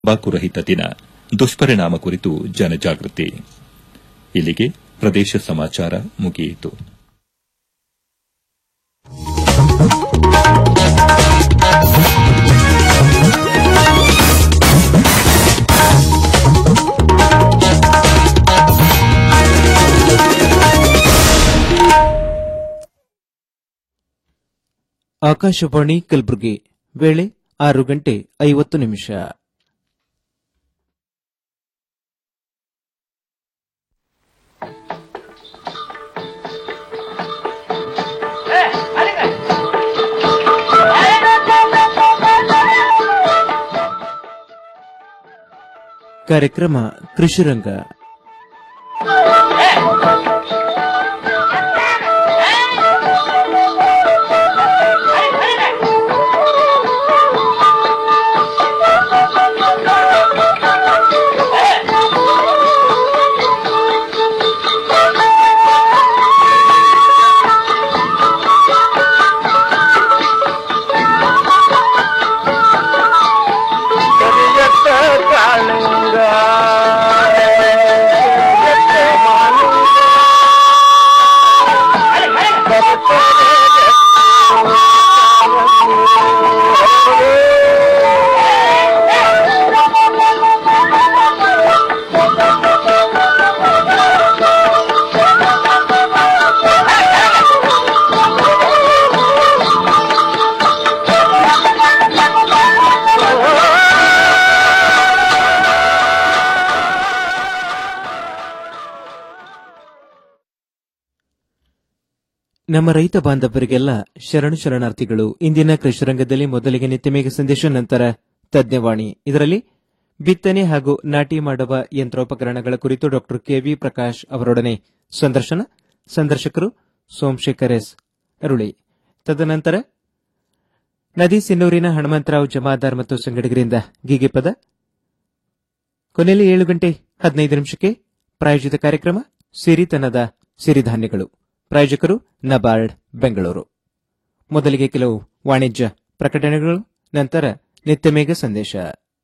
ತಂಬಾಕು ರಹಿತ ದಿನ ದುಷ್ಪರಿಣಾಮ ಕುರಿತು ಜನಜಾಗೃತಿ ಇಲ್ಲಿಗೆ ಪ್ರದೇಶ ಸಮಾಚಾರ ಮುಗಿಯಿತು ಆಕಾಶವಾಣಿ ಕಲಬುರಗಿ ವೇಳೆ ಆರು ಗಂಟೆ ಐವತ್ತು ನಿಮಿಷ ಕಾರ್ಯಕ್ರಮ ಕೃಷಿರಂಗ ಕರಿಯತ್ತ ಕಾಳಿಂಗ ಕರಿಯತ್ತ ಮಾಲಿಂಗ ನಮ್ಮ ರೈತ ಬಾಂಧವರಿಗೆಲ್ಲ ಶರಣು ಶರಣಾರ್ಥಿಗಳು ಇಂದಿನ ಕೃಷಿರಂಗದಲ್ಲಿ ಮೊದಲಿಗೆ ನಿತ್ಯಮೇಘ ಸಂದೇಶ ನಂತರ ತಜ್ಞವಾಣಿ ಇದರಲ್ಲಿ ಬಿತ್ತನೆ ಹಾಗೂ ನಾಟಿ ಮಾಡುವ ಯಂತ್ರೋಪಕರಣಗಳ ಕುರಿತು ಡಾಕ್ಟರ್ ಕೆವಿ ಪ್ರಕಾಶ್ ಅವರೊಡನೆ ಸಂದರ್ಶನ ಸಂದರ್ಶಕರು ಸೋಮಶೇಖರ್ ಎಸ್ ಅರುಳಿ ತದನಂತರ ನದಿ ಸಿನ್ನೂರಿನ ಹನುಮಂತರಾವ್ ಜಮಾದಾರ್ ಮತ್ತು ಸಂಗಡಿಗರಿಂದ ಗೀಗೆ ಪದ ಕೊನೆಯಲ್ಲಿ ಏಳು ಗಂಟೆ ಹದಿನೈದು ನಿಮಿಷಕ್ಕೆ ಪ್ರಾಯೋಜಿತ ಕಾರ್ಯಕ್ರಮ ಸಿರಿತನದ ಸಿರಿಧಾನ್ಯಗಳು ಪ್ರಾಯೋಜಕರು ನಬಾರ್ಡ್ ಬೆಂಗಳೂರು ಮೊದಲಿಗೆ ಕೆಲವು ವಾಣಿಜ್ಯ ಪ್ರಕಟಣೆಗಳು ನಂತರ ನಿತ್ಯಮೇಘ ಸಂದೇಶ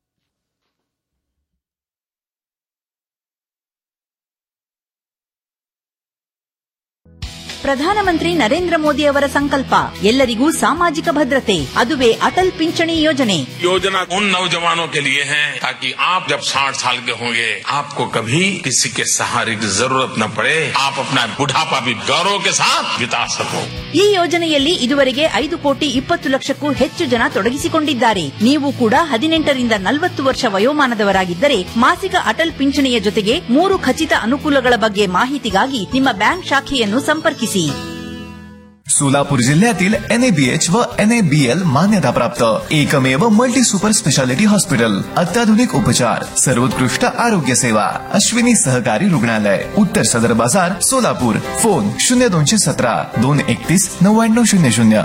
ಪ್ರಧಾನಮಂತ್ರಿ ನರೇಂದ್ರ ಮೋದಿ ಅವರ ಸಂಕಲ್ಪ ಎಲ್ಲರಿಗೂ ಸಾಮಾಜಿಕ ಭದ್ರತೆ ಅದುವೇ ಅಟಲ್ ಪಿಂಚಣಿ ಯೋಜನೆ योजना उन नौजवानों के लिए है ताकि आप जब 60 साल के होंगे आपको कभी किसी के सहारे की जरूरत न पड़े आप अपना बुढ़ापा भी गौरव के साथ बिता सको ಈ ಯೋಜನೆಯಲ್ಲಿ ಇದುವರೆಗೆ ಐದು ಕೋಟಿ ಇಪ್ಪತ್ತು ಲಕ್ಷಕ್ಕೂ ಹೆಚ್ಚು ಜನ ತೊಡಗಿಸಿಕೊಂಡಿದ್ದಾರೆ ನೀವು ಕೂಡ ಹದಿನೆಂಟರಿಂದ ನಲವತ್ತು ವರ್ಷ ವಯೋಮಾನದವರಾಗಿದ್ದರೆ ಮಾಸಿಕ ಅಟಲ್ ಪಿಂಚಣಿಯ ಜೊತೆಗೆ ಮೂರು ಖಚಿತ ಅನುಕೂಲಗಳ ಬಗ್ಗೆ ಮಾಹಿತಿಗಾಗಿ ನಿಮ್ಮ ಬ್ಯಾಂಕ್ ಶಾಖೆಯನ್ನು ಸಂಪರ್ಕಿಸಿ सोलापूर जिल्ह्यातील एनएबीएच व एनएबीएल मान्यताप्राप्त एकमेव मल्टी सुपर स्पेशालिटी हॉस्पिटल अत्याधुनिक उपचार सर्वोत्कृष्ट आरोग्य सेवा अश्विनी सहकारी रुग्णालय उत्तर सदर बाजार सोलापूर फोन शून्य दोनशे सतरा दोन एकतीस नव्याण्णव शून्य शून्य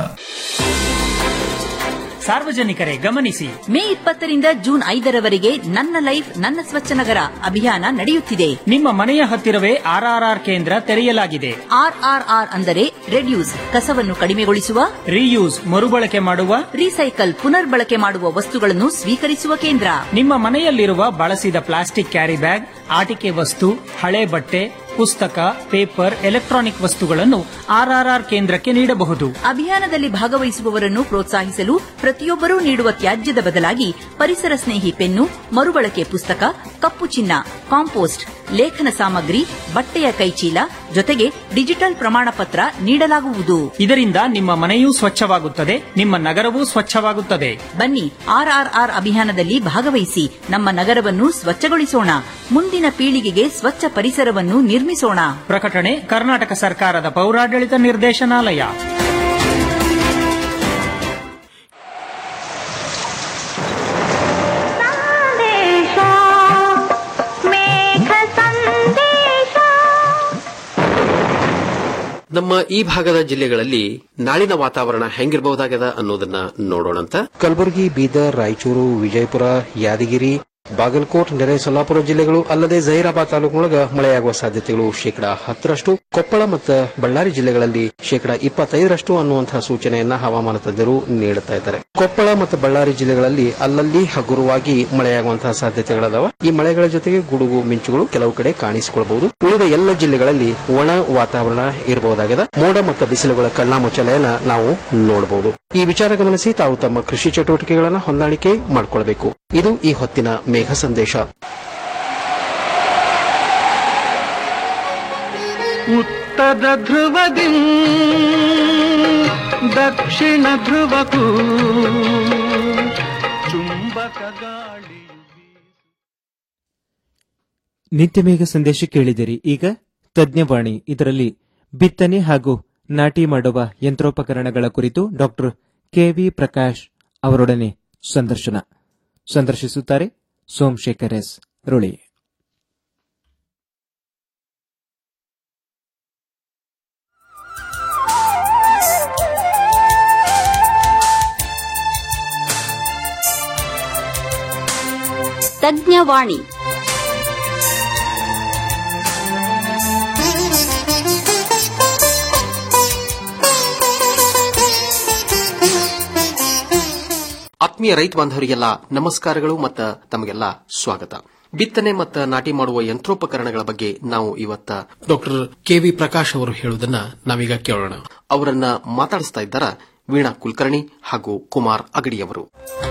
ಸಾರ್ವಜನಿಕರೇ ಗಮನಿಸಿ ಮೇ ಇಪ್ಪತ್ತರಿಂದ ಜೂನ್ ಐದರವರೆಗೆ ನನ್ನ ಲೈಫ್ ನನ್ನ ಸ್ವಚ್ಛ ನಗರ ಅಭಿಯಾನ ನಡೆಯುತ್ತಿದೆ ನಿಮ್ಮ ಮನೆಯ ಹತ್ತಿರವೇ ಆರ್ಆರ್ಆರ್ ಕೇಂದ್ರ ತೆರೆಯಲಾಗಿದೆ ಆರ್ಆರ್ಆರ್ ಅಂದರೆ ರೆಡ್ಯೂಸ್ ಕಸವನ್ನು ಕಡಿಮೆಗೊಳಿಸುವ ರೀಯೂಸ್ ಮರುಬಳಕೆ ಮಾಡುವ ರೀಸೈಕಲ್ ಪುನರ್ಬಳಕೆ ಮಾಡುವ ವಸ್ತುಗಳನ್ನು ಸ್ವೀಕರಿಸುವ ಕೇಂದ್ರ ನಿಮ್ಮ ಮನೆಯಲ್ಲಿರುವ ಬಳಸಿದ ಪ್ಲಾಸ್ಟಿಕ್ ಕ್ಯಾರಿ ಬ್ಯಾಗ್ ಆಟಿಕೆ ವಸ್ತು ಹಳೆ ಬಟ್ಟೆ ಪುಸ್ತಕ ಪೇಪರ್ ಎಲೆಕ್ಟ್ರಾನಿಕ್ ವಸ್ತುಗಳನ್ನು ಆರ್ಆರ್ಆರ್ ಕೇಂದ್ರಕ್ಕೆ ನೀಡಬಹುದು ಅಭಿಯಾನದಲ್ಲಿ ಭಾಗವಹಿಸುವವರನ್ನು ಪ್ರೋತ್ಸಾಹಿಸಲು ಪ್ರತಿಯೊಬ್ಬರೂ ನೀಡುವ ತ್ಯಾಜ್ಯದ ಬದಲಾಗಿ ಪರಿಸರ ಸ್ನೇಹಿ ಪೆನ್ನು ಮರುಬಳಕೆ ಪುಸ್ತಕ ಕಪ್ಪು ಚಿನ್ನ ಕಾಂಪೋಸ್ಟ್ ಲೇಖನ ಸಾಮಗ್ರಿ ಬಟ್ಟೆಯ ಕೈಚೀಲ ಜೊತೆಗೆ ಡಿಜಿಟಲ್ ಪ್ರಮಾಣ ಪತ್ರ ನೀಡಲಾಗುವುದು ಇದರಿಂದ ನಿಮ್ಮ ಮನೆಯೂ ಸ್ವಚ್ಛವಾಗುತ್ತದೆ ನಿಮ್ಮ ನಗರವೂ ಸ್ವಚ್ಛವಾಗುತ್ತದೆ ಬನ್ನಿ ಆರ್ಆರ್ಆರ್ ಅಭಿಯಾನದಲ್ಲಿ ಭಾಗವಹಿಸಿ ನಮ್ಮ ನಗರವನ್ನು ಸ್ವಚ್ಛಗೊಳಿಸೋಣ ಮುಂದಿನ ಪೀಳಿಗೆಗೆ ಸ್ವಚ್ಛ ಪರಿಸರವನ್ನು ನಿರ್ಮಿಸೋಣ ಪ್ರಕಟಣೆ ಕರ್ನಾಟಕ ಸರ್ಕಾರದ ಪೌರಾಡಳಿತ ನಿರ್ದೇಶನಾಲಯ ಸಂದೇಶ ಮೇಘ ಸಂದೇಶ ನಮ್ಮ ಈ ಭಾಗದ ಜಿಲ್ಲೆಗಳಲ್ಲಿ ನಾಳಿನ ವಾತಾವರಣ ಹೆಂಗಿರಬಹುದಾಗದ ಅನ್ನೋದನ್ನ ನೋಡೋಣಂತ ಕಲಬುರಗಿ ಬೀದರ್ ರಾಯಚೂರು ವಿಜಯಪುರ ಯಾದಗಿರಿ ಬಾಗಲಕೋಟ್ ನೆರೆ ಸೊಲ್ಲಾಪುರ ಜಿಲ್ಲೆಗಳು ಅಲ್ಲದೆ ಜಹೀರಾಬಾದ್ ತಾಲೂಕಿನೊಳಗ ಮಳೆಯಾಗುವ ಸಾಧ್ಯತೆಗಳು ಶೇಕಡಾ ಹತ್ತರಷ್ಟು ಕೊಪ್ಪಳ ಮತ್ತು ಬಳ್ಳಾರಿ ಜಿಲ್ಲೆಗಳಲ್ಲಿ ಶೇಕಡಾ ಇಪ್ಪತ್ತೈದರಷ್ಟು ಅನ್ನುವಂತಹ ಸೂಚನೆಯನ್ನ ಹವಾಮಾನ ತಜ್ಞರು ನೀಡುತ್ತಾ ಇದ್ದಾರೆ ಕೊಪ್ಪಳ ಮತ್ತು ಬಳ್ಳಾರಿ ಜಿಲ್ಲೆಗಳಲ್ಲಿ ಅಲ್ಲಲ್ಲಿ ಹಗುರವಾಗಿ ಮಳೆಯಾಗುವಂತಹ ಸಾಧ್ಯತೆಗಳದಾವ ಈ ಮಳೆಗಳ ಜೊತೆಗೆ ಗುಡುಗು ಮಿಂಚುಗಳು ಕೆಲವು ಕಡೆ ಕಾಣಿಸಿಕೊಳ್ಳಬಹುದು ಉಳಿದ ಎಲ್ಲ ಜಿಲ್ಲೆಗಳಲ್ಲಿ ಒಣ ವಾತಾವರಣ ಇರಬಹುದಾಗಿದೆ ಮೋಡ ಮತ್ತು ಬಿಸಿಲುಗಳ ಕಣ್ಣಾಮುಚ್ಚಲೆಯನ್ನ ನಾವು ನೋಡಬಹುದು ಈ ವಿಚಾರ ಗಮನಿಸಿ ತಾವು ತಮ್ಮ ಕೃಷಿ ಚಟುವಟಿಕೆಗಳನ್ನ ಹೊಂದಾಣಿಕೆ ಮಾಡಿಕೊಳ್ಳಬೇಕು ಇದು ಈ ಹೊತ್ತಿನ ಮೇಘ ಸಂದೇಶ ಉತ್ತರ ಧ್ರುವದಿ ದಕ್ಷಿಣ ಧ್ರುವಕ್ಕೂ ಚುಂಬಕ ಗಾಳಿ ನಿತ್ಯ ಮೇಘ ಸಂದೇಶ ಕೇಳಿದಿರಿ ಈಗ ತಜ್ಞವಾಣಿ ಇದರಲ್ಲಿ ಬಿತ್ತನೆ ಹಾಗೂ ನಾಟಿ ಮಾಡುವ ಯಂತ್ರೋಪಕರಣಗಳ ಕುರಿತು ಡಾಕ್ಟರ್ ಕೆವಿ ಪ್ರಕಾಶ್ ಅವರೊಡನೆ ಸಂದರ್ಶನ ಸಂದರ್ಶಿಸುತ್ತಾರೆ ಸೋಮಶೇಖರ್ ಎಸ್ ರುಳಿ ತಜ್ಞವಾಣಿ ಆತ್ಮೀಯ ರೈತ ಬಾಂಧವರಿಗೆಲ್ಲ ನಮಸ್ಕಾರಗಳು ಮತ್ತು ತಮಗೆಲ್ಲ ಸ್ವಾಗತ ಬಿತ್ತನೆ ಮತ್ತು ನಾಟಿ ಮಾಡುವ ಯಂತ್ರೋಪಕರಣಗಳ ಬಗ್ಗೆ ನಾವು ಇವತ್ತ ಡಾಕ್ಟರ್ ಕೆವಿ ಪ್ರಕಾಶ್ ಅವರು ಹೇಳುವುದನ್ನ ನಾವೀಗ ಕೇಳೋಣ ಅವರನ್ನ ಮಾತಾಡಿಸ್ತಾ ಇದ್ದಾರ ವೀಣಾ ಕುಲಕರ್ಣಿ ಹಾಗೂ ಕುಮಾರ್ ಅಗಡಿಯವರು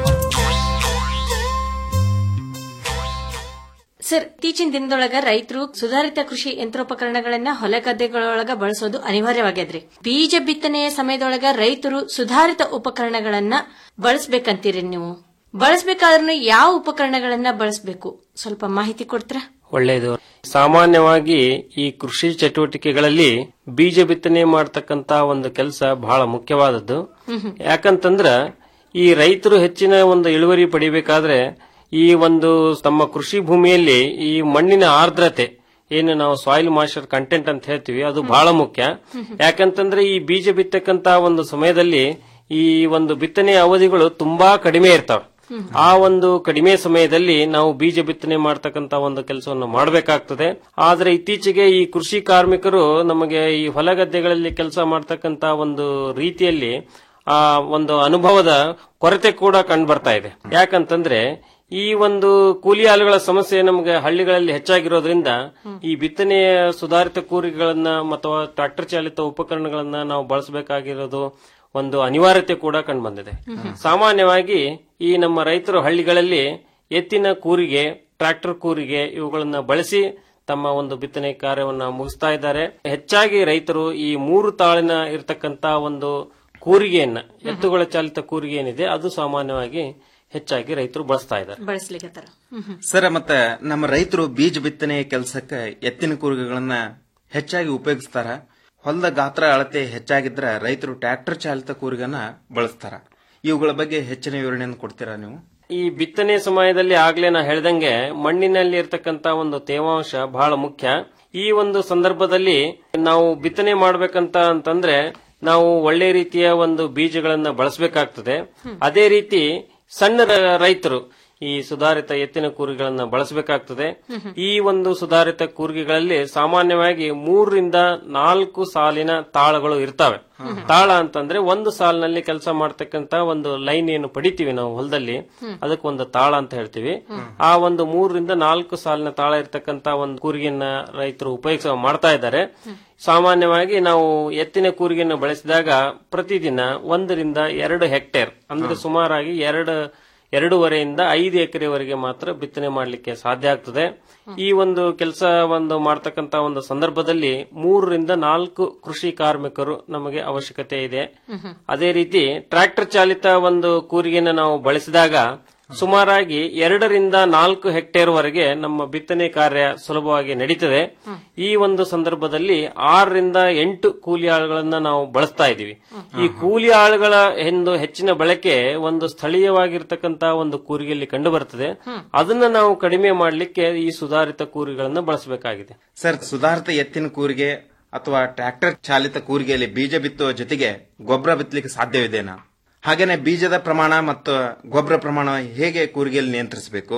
ಸರ್ ಇತ್ತೀಚಿನ ದಿನದೊಳಗ ರೈತರು ಸುಧಾರಿತ ಕೃಷಿ ಯಂತ್ರೋಪಕರಣಗಳನ್ನ ಹೊಲ ಗದ್ದೆಗಳೊಳಗ ಬಳಸೋದು ಅನಿವಾರ್ಯವಾಗ್ಯದ್ರಿ ಬೀಜ ಬಿತ್ತನೆಯ ಸಮಯದೊಳಗ ರೈತರು ಸುಧಾರಿತ ಉಪಕರಣಗಳನ್ನ ಬಳಸಬೇಕಂತೀರಿ ನೀವು ಬಳಸಬೇಕಾದ್ರೂ ಯಾವ ಉಪಕರಣಗಳನ್ನ ಬಳಸಬೇಕು ಸ್ವಲ್ಪ ಮಾಹಿತಿ ಕೊಡ್ತೀರಾ ಒಳ್ಳೆಯದು ಸಾಮಾನ್ಯವಾಗಿ ಈ ಕೃಷಿ ಚಟುವಟಿಕೆಗಳಲ್ಲಿ ಬೀಜ ಬಿತ್ತನೆ ಮಾಡತಕ್ಕಂತ ಒಂದು ಕೆಲಸ ಬಹಳ ಮುಖ್ಯವಾದದ್ದು ಯಾಕಂತಂದ್ರ ಈ ರೈತರು ಹೆಚ್ಚಿನ ಒಂದು ಇಳುವರಿ ಪಡಿಬೇಕಾದ್ರೆ ಈ ಒಂದು ತಮ್ಮ ಕೃಷಿ ಭೂಮಿಯಲ್ಲಿ ಈ ಮಣ್ಣಿನ ಆರ್ದ್ರತೆ ಏನು ನಾವು ಸಾಯಿಲ್ ಮಾಯಿಶ್ಚರ್ ಕಂಟೆಂಟ್ ಅಂತ ಹೇಳ್ತೀವಿ ಅದು ಬಹಳ ಮುಖ್ಯ ಯಾಕಂತಂದ್ರೆ ಈ ಬೀಜ ಬಿತ್ತಕ್ಕಂತ ಒಂದು ಸಮಯದಲ್ಲಿ ಈ ಒಂದು ಬಿತ್ತನೆಯ ಅವಧಿಗಳು ತುಂಬಾ ಕಡಿಮೆ ಇರ್ತಾವೆ ಆ ಒಂದು ಕಡಿಮೆ ಸಮಯದಲ್ಲಿ ನಾವು ಬೀಜ ಬಿತ್ತನೆ ಮಾಡತಕ್ಕಂತ ಒಂದು ಕೆಲಸವನ್ನು ಮಾಡಬೇಕಾಗ್ತದೆ ಆದ್ರೆ ಇತ್ತೀಚೆಗೆ ಈ ಕೃಷಿ ಕಾರ್ಮಿಕರು ನಮಗೆ ಈ ಹೊಲಗದ್ದೆಗಳಲ್ಲಿ ಕೆಲಸ ಮಾಡತಕ್ಕಂತ ಒಂದು ರೀತಿಯಲ್ಲಿ ಆ ಒಂದು ಅನುಭವದ ಕೊರತೆ ಕೂಡ ಕಂಡು ಬರ್ತಾ ಇದೆ ಯಾಕಂತಂದ್ರೆ ಈ ಒಂದು ಕೂಲಿ ಆಳುಗಳ ಸಮಸ್ಯೆ ನಮಗೆ ಹಳ್ಳಿಗಳಲ್ಲಿ ಹೆಚ್ಚಾಗಿರೋದ್ರಿಂದ ಈ ಬಿತ್ತನೆಯ ಸುಧಾರಿತ ಕೂರಿಗಳನ್ನ ಅಥವಾ ಟ್ರಾಕ್ಟರ್ ಚಾಲಿತ ಉಪಕರಣಗಳನ್ನ ನಾವು ಬಳಸಬೇಕಾಗಿರೋದು ಒಂದು ಅನಿವಾರ್ಯತೆ ಕೂಡ ಕಂಡು ಬಂದಿದೆ ಸಾಮಾನ್ಯವಾಗಿ ಈ ನಮ್ಮ ರೈತರು ಹಳ್ಳಿಗಳಲ್ಲಿ ಎತ್ತಿನ ಕೂರಿಗೆ ಟ್ರಾಕ್ಟರ್ ಕೂರಿಗೆ ಇವುಗಳನ್ನ ಬಳಸಿ ತಮ್ಮ ಒಂದು ಬಿತ್ತನೆ ಕಾರ್ಯವನ್ನ ಮುಗಿಸ್ತಾ ಇದ್ದಾರೆ ಹೆಚ್ಚಾಗಿ ರೈತರು ಈ ಮೂರು ತಾಳಿನ ಇರತಕ್ಕಂತ ಒಂದು ಕೂರಿಗೆಯನ್ನ ಎತ್ತುಗಳ ಚಾಲಿತ ಕೂರಿಗೆ ಏನಿದೆ ಅದು ಸಾಮಾನ್ಯವಾಗಿ ಹೆಚ್ಚಾಗಿ ರೈತರು ಬಳಸ್ತಾ ಇದ್ದಾರೆ ಬಳಸ್ಲಿಕ್ಕೆ ಸರ್ ಮತ್ತೆ ನಮ್ಮ ರೈತರು ಬೀಜ ಬಿತ್ತನೆ ಕೆಲಸಕ್ಕೆ ಎತ್ತಿನ ಕೂರಿಗೆಗಳನ್ನ ಹೆಚ್ಚಾಗಿ ಉಪಯೋಗಿಸ್ತಾರ ಹೊಲದ ಗಾತ್ರ ಅಳತೆ ಹೆಚ್ಚಾಗಿದ್ರೆ ರೈತರು ಟ್ರ್ಯಾಕ್ಟರ್ ಚಾಲಿತ ಕೂರಿಗೆನ ಬಳಸ್ತಾರ ಇವುಗಳ ಬಗ್ಗೆ ಹೆಚ್ಚಿನ ವಿವರಣೆಯನ್ನು ಕೊಡ್ತೀರಾ ನೀವು ಈ ಬಿತ್ತನೆ ಸಮಯದಲ್ಲಿ ಆಗ್ಲೇ ನಾ ಹೇಳ್ದಂಗೆ ಮಣ್ಣಿನಲ್ಲಿ ಇರ್ತಕ್ಕಂತ ಒಂದು ತೇವಾಂಶ ಬಹಳ ಮುಖ್ಯ ಈ ಒಂದು ಸಂದರ್ಭದಲ್ಲಿ ನಾವು ಬಿತ್ತನೆ ಮಾಡ್ಬೇಕಂತ ಅಂತಂದ್ರೆ ನಾವು ಒಳ್ಳೆ ರೀತಿಯ ಒಂದು ಬೀಜಗಳನ್ನ ಬಳಸಬೇಕಾಗ್ತದೆ ಅದೇ ರೀತಿ ಸಣ್ಣ ರ- ರೈತರು ಈ ಸುಧಾರಿತ ಎತ್ತಿನ ಕೂರಿಗಳನ್ನ ಬಳಸಬೇಕಾಗ್ತದೆ ಈ ಒಂದು ಸುಧಾರಿತ ಕೂರಿಗೆಗಳಲ್ಲಿ ಸಾಮಾನ್ಯವಾಗಿ ಮೂರರಿಂದ ನಾಲ್ಕು ಸಾಲಿನ ತಾಳಗಳು ಇರ್ತವೆ ತಾಳ ಅಂತಂದ್ರೆ ಒಂದು ಸಾಲಿನಲ್ಲಿ ಕೆಲಸ ಮಾಡ್ತಕ್ಕಂತ ಒಂದು ಲೈನ್ ಏನು ಪಡಿತೀವಿ ನಾವು ಹೊಲದಲ್ಲಿ ಅದಕ್ಕೆ ಒಂದು ತಾಳ ಅಂತ ಹೇಳ್ತೀವಿ ಆ ಒಂದು ಮೂರರಿಂದ ನಾಲ್ಕು ಸಾಲಿನ ತಾಳ ಇರ್ತಕ್ಕಂತ ಒಂದು ಕೂರಿಗೆಯನ್ನ ರೈತರು ಉಪಯೋಗ ಮಾಡ್ತಾ ಇದ್ದಾರೆ ಸಾಮಾನ್ಯವಾಗಿ ನಾವು ಎತ್ತಿನ ಕೂರಿಗೆಯನ್ನು ಬಳಸಿದಾಗ ಪ್ರತಿದಿನ ಒಂದರಿಂದ ಎರಡು ಹೆಕ್ಟೇರ್ ಅಂದ್ರೆ ಸುಮಾರಾಗಿ ಎರಡು ಎರಡೂವರೆಯಿಂದ ಐದು ಎಕರೆವರೆಗೆ ಮಾತ್ರ ಬಿತ್ತನೆ ಮಾಡಲಿಕ್ಕೆ ಸಾಧ್ಯ ಆಗ್ತದೆ ಈ ಒಂದು ಕೆಲಸ ಒಂದು ಮಾಡ್ತಕ್ಕಂತ ಒಂದು ಸಂದರ್ಭದಲ್ಲಿ ಮೂರರಿಂದ ನಾಲ್ಕು ಕೃಷಿ ಕಾರ್ಮಿಕರು ನಮಗೆ ಅವಶ್ಯಕತೆ ಇದೆ ಅದೇ ರೀತಿ ಟ್ರ್ಯಾಕ್ಟರ್ ಚಾಲಿತ ಒಂದು ಕೂರಿಗೆನ ನಾವು ಬಳಸಿದಾಗ ಸುಮಾರಾಗಿ ಎರಡರಿಂದ ನಾಲ್ಕು ಹೆಕ್ಟೇರ್ ವರೆಗೆ ನಮ್ಮ ಬಿತ್ತನೆ ಕಾರ್ಯ ಸುಲಭವಾಗಿ ನಡೀತದೆ ಈ ಒಂದು ಸಂದರ್ಭದಲ್ಲಿ ಆರರಿಂದ ಎಂಟು ಕೂಲಿ ಆಳುಗಳನ್ನ ನಾವು ಬಳಸ್ತಾ ಇದ್ದೀವಿ ಈ ಕೂಲಿ ಆಳುಗಳ ಒಂದು ಹೆಚ್ಚಿನ ಬಳಕೆ ಒಂದು ಸ್ಥಳೀಯವಾಗಿರ್ತಕ್ಕಂತ ಒಂದು ಕೂರಿಗೆಯಲ್ಲಿ ಕಂಡು ಬರ್ತದೆ ಅದನ್ನ ನಾವು ಕಡಿಮೆ ಮಾಡಲಿಕ್ಕೆ ಈ ಸುಧಾರಿತ ಕೂರಿಗಳನ್ನ ಬಳಸಬೇಕಾಗಿದೆ ಸರ್ ಸುಧಾರಿತ ಎತ್ತಿನ ಕೂರಿಗೆ ಅಥವಾ ಟ್ರ್ಯಾಕ್ಟರ್ ಚಾಲಿತ ಕೂರಿಗೆಯಲ್ಲಿ ಬೀಜ ಬಿತ್ತುವ ಜೊತೆಗೆ ಗೊಬ್ಬರ ಬಿತ್ತಲಿಕ್ಕೆ ಸಾಧ್ಯವಿದೆನಾ ಹಾಗೇನೆ ಬೀಜದ ಪ್ರಮಾಣ ಮತ್ತು ಗೊಬ್ಬರ ಪ್ರಮಾಣ ಹೇಗೆ ಕೂರಿಗೆಯಲ್ಲಿ ನಿಯಂತ್ರಿಸಬೇಕು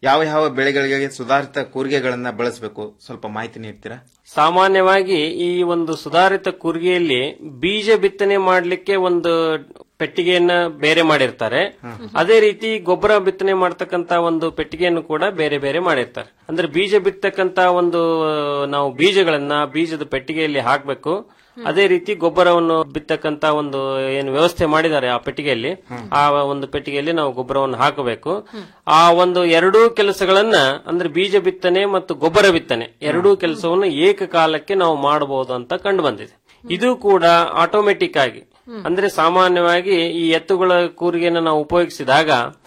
ಯಾವ ಯಾವ ಬೆಳೆಗಳಿಗೆ ಸುಧಾರಿತ ಕೂರಿಗೆಗಳನ್ನ ಬಳಸಬೇಕು ಸ್ವಲ್ಪ ಮಾಹಿತಿ ನೀಡ್ತೀರಾ ಸಾಮಾನ್ಯವಾಗಿ ಈ ಒಂದು ಸುಧಾರಿತ ಕೂರ್ಗಿಯಲ್ಲಿ ಬೀಜ ಬಿತ್ತನೆ ಮಾಡಲಿಕ್ಕೆ ಒಂದು ಪೆಟ್ಟಿಗೆಯನ್ನ ಬೇರೆ ಮಾಡಿರ್ತಾರೆ ಅದೇ ರೀತಿ ಗೊಬ್ಬರ ಬಿತ್ತನೆ ಮಾಡ್ತಕ್ಕಂತ ಒಂದು ಪೆಟ್ಟಿಗೆಯನ್ನು ಕೂಡ ಬೇರೆ ಬೇರೆ ಮಾಡಿರ್ತಾರೆ ಅಂದ್ರೆ ಬೀಜ ಬಿತ್ತಕ್ಕಂತ ಒಂದು ಆ, ನಾವು ಬೀಜಗಳನ್ನ ಬೀಜದ ಪೆಟ್ಟಿಗೆಯಲ್ಲಿ ಹಾಕಬೇಕು ಅದೇ ರೀತಿ ಗೊಬ್ಬರವನ್ನು ಬಿತ್ತಕ್ಕಂತ ಒಂದು ಏನು ವ್ಯವಸ್ಥೆ ಮಾಡಿದ್ದಾರೆ ಆ ಪೆಟ್ಟಿಗೆಯಲ್ಲಿ ಆ ಒಂದು ಪೆಟ್ಟಿಗೆಯಲ್ಲಿ ನಾವು ಗೊಬ್ಬರವನ್ನು ಹಾಕಬೇಕು ಆ ಒಂದು ಎರಡೂ ಕೆಲಸಗಳನ್ನ ಅಂದ್ರೆ ಬೀಜ ಬಿತ್ತನೆ ಮತ್ತು ಗೊಬ್ಬರ ಬಿತ್ತನೆ ಎರಡೂ ಕೆಲಸವನ್ನು ಏಕಕಾಲಕ್ಕೆ ನಾವು ಮಾಡಬಹುದು ಅಂತ ಕಂಡು ಬಂದಿದೆ ಇದು ಕೂಡ ಆಟೋಮೆಟಿಕ್ ಆಗಿ ಅಂದ್ರೆ ಸಾಮಾನ್ಯವಾಗಿ ಈ ಎತ್ತುಗಳ ಕೂರಿಗೆಯನ್ನು ನಾವು ಉಪಯೋಗಿಸಿದಾಗ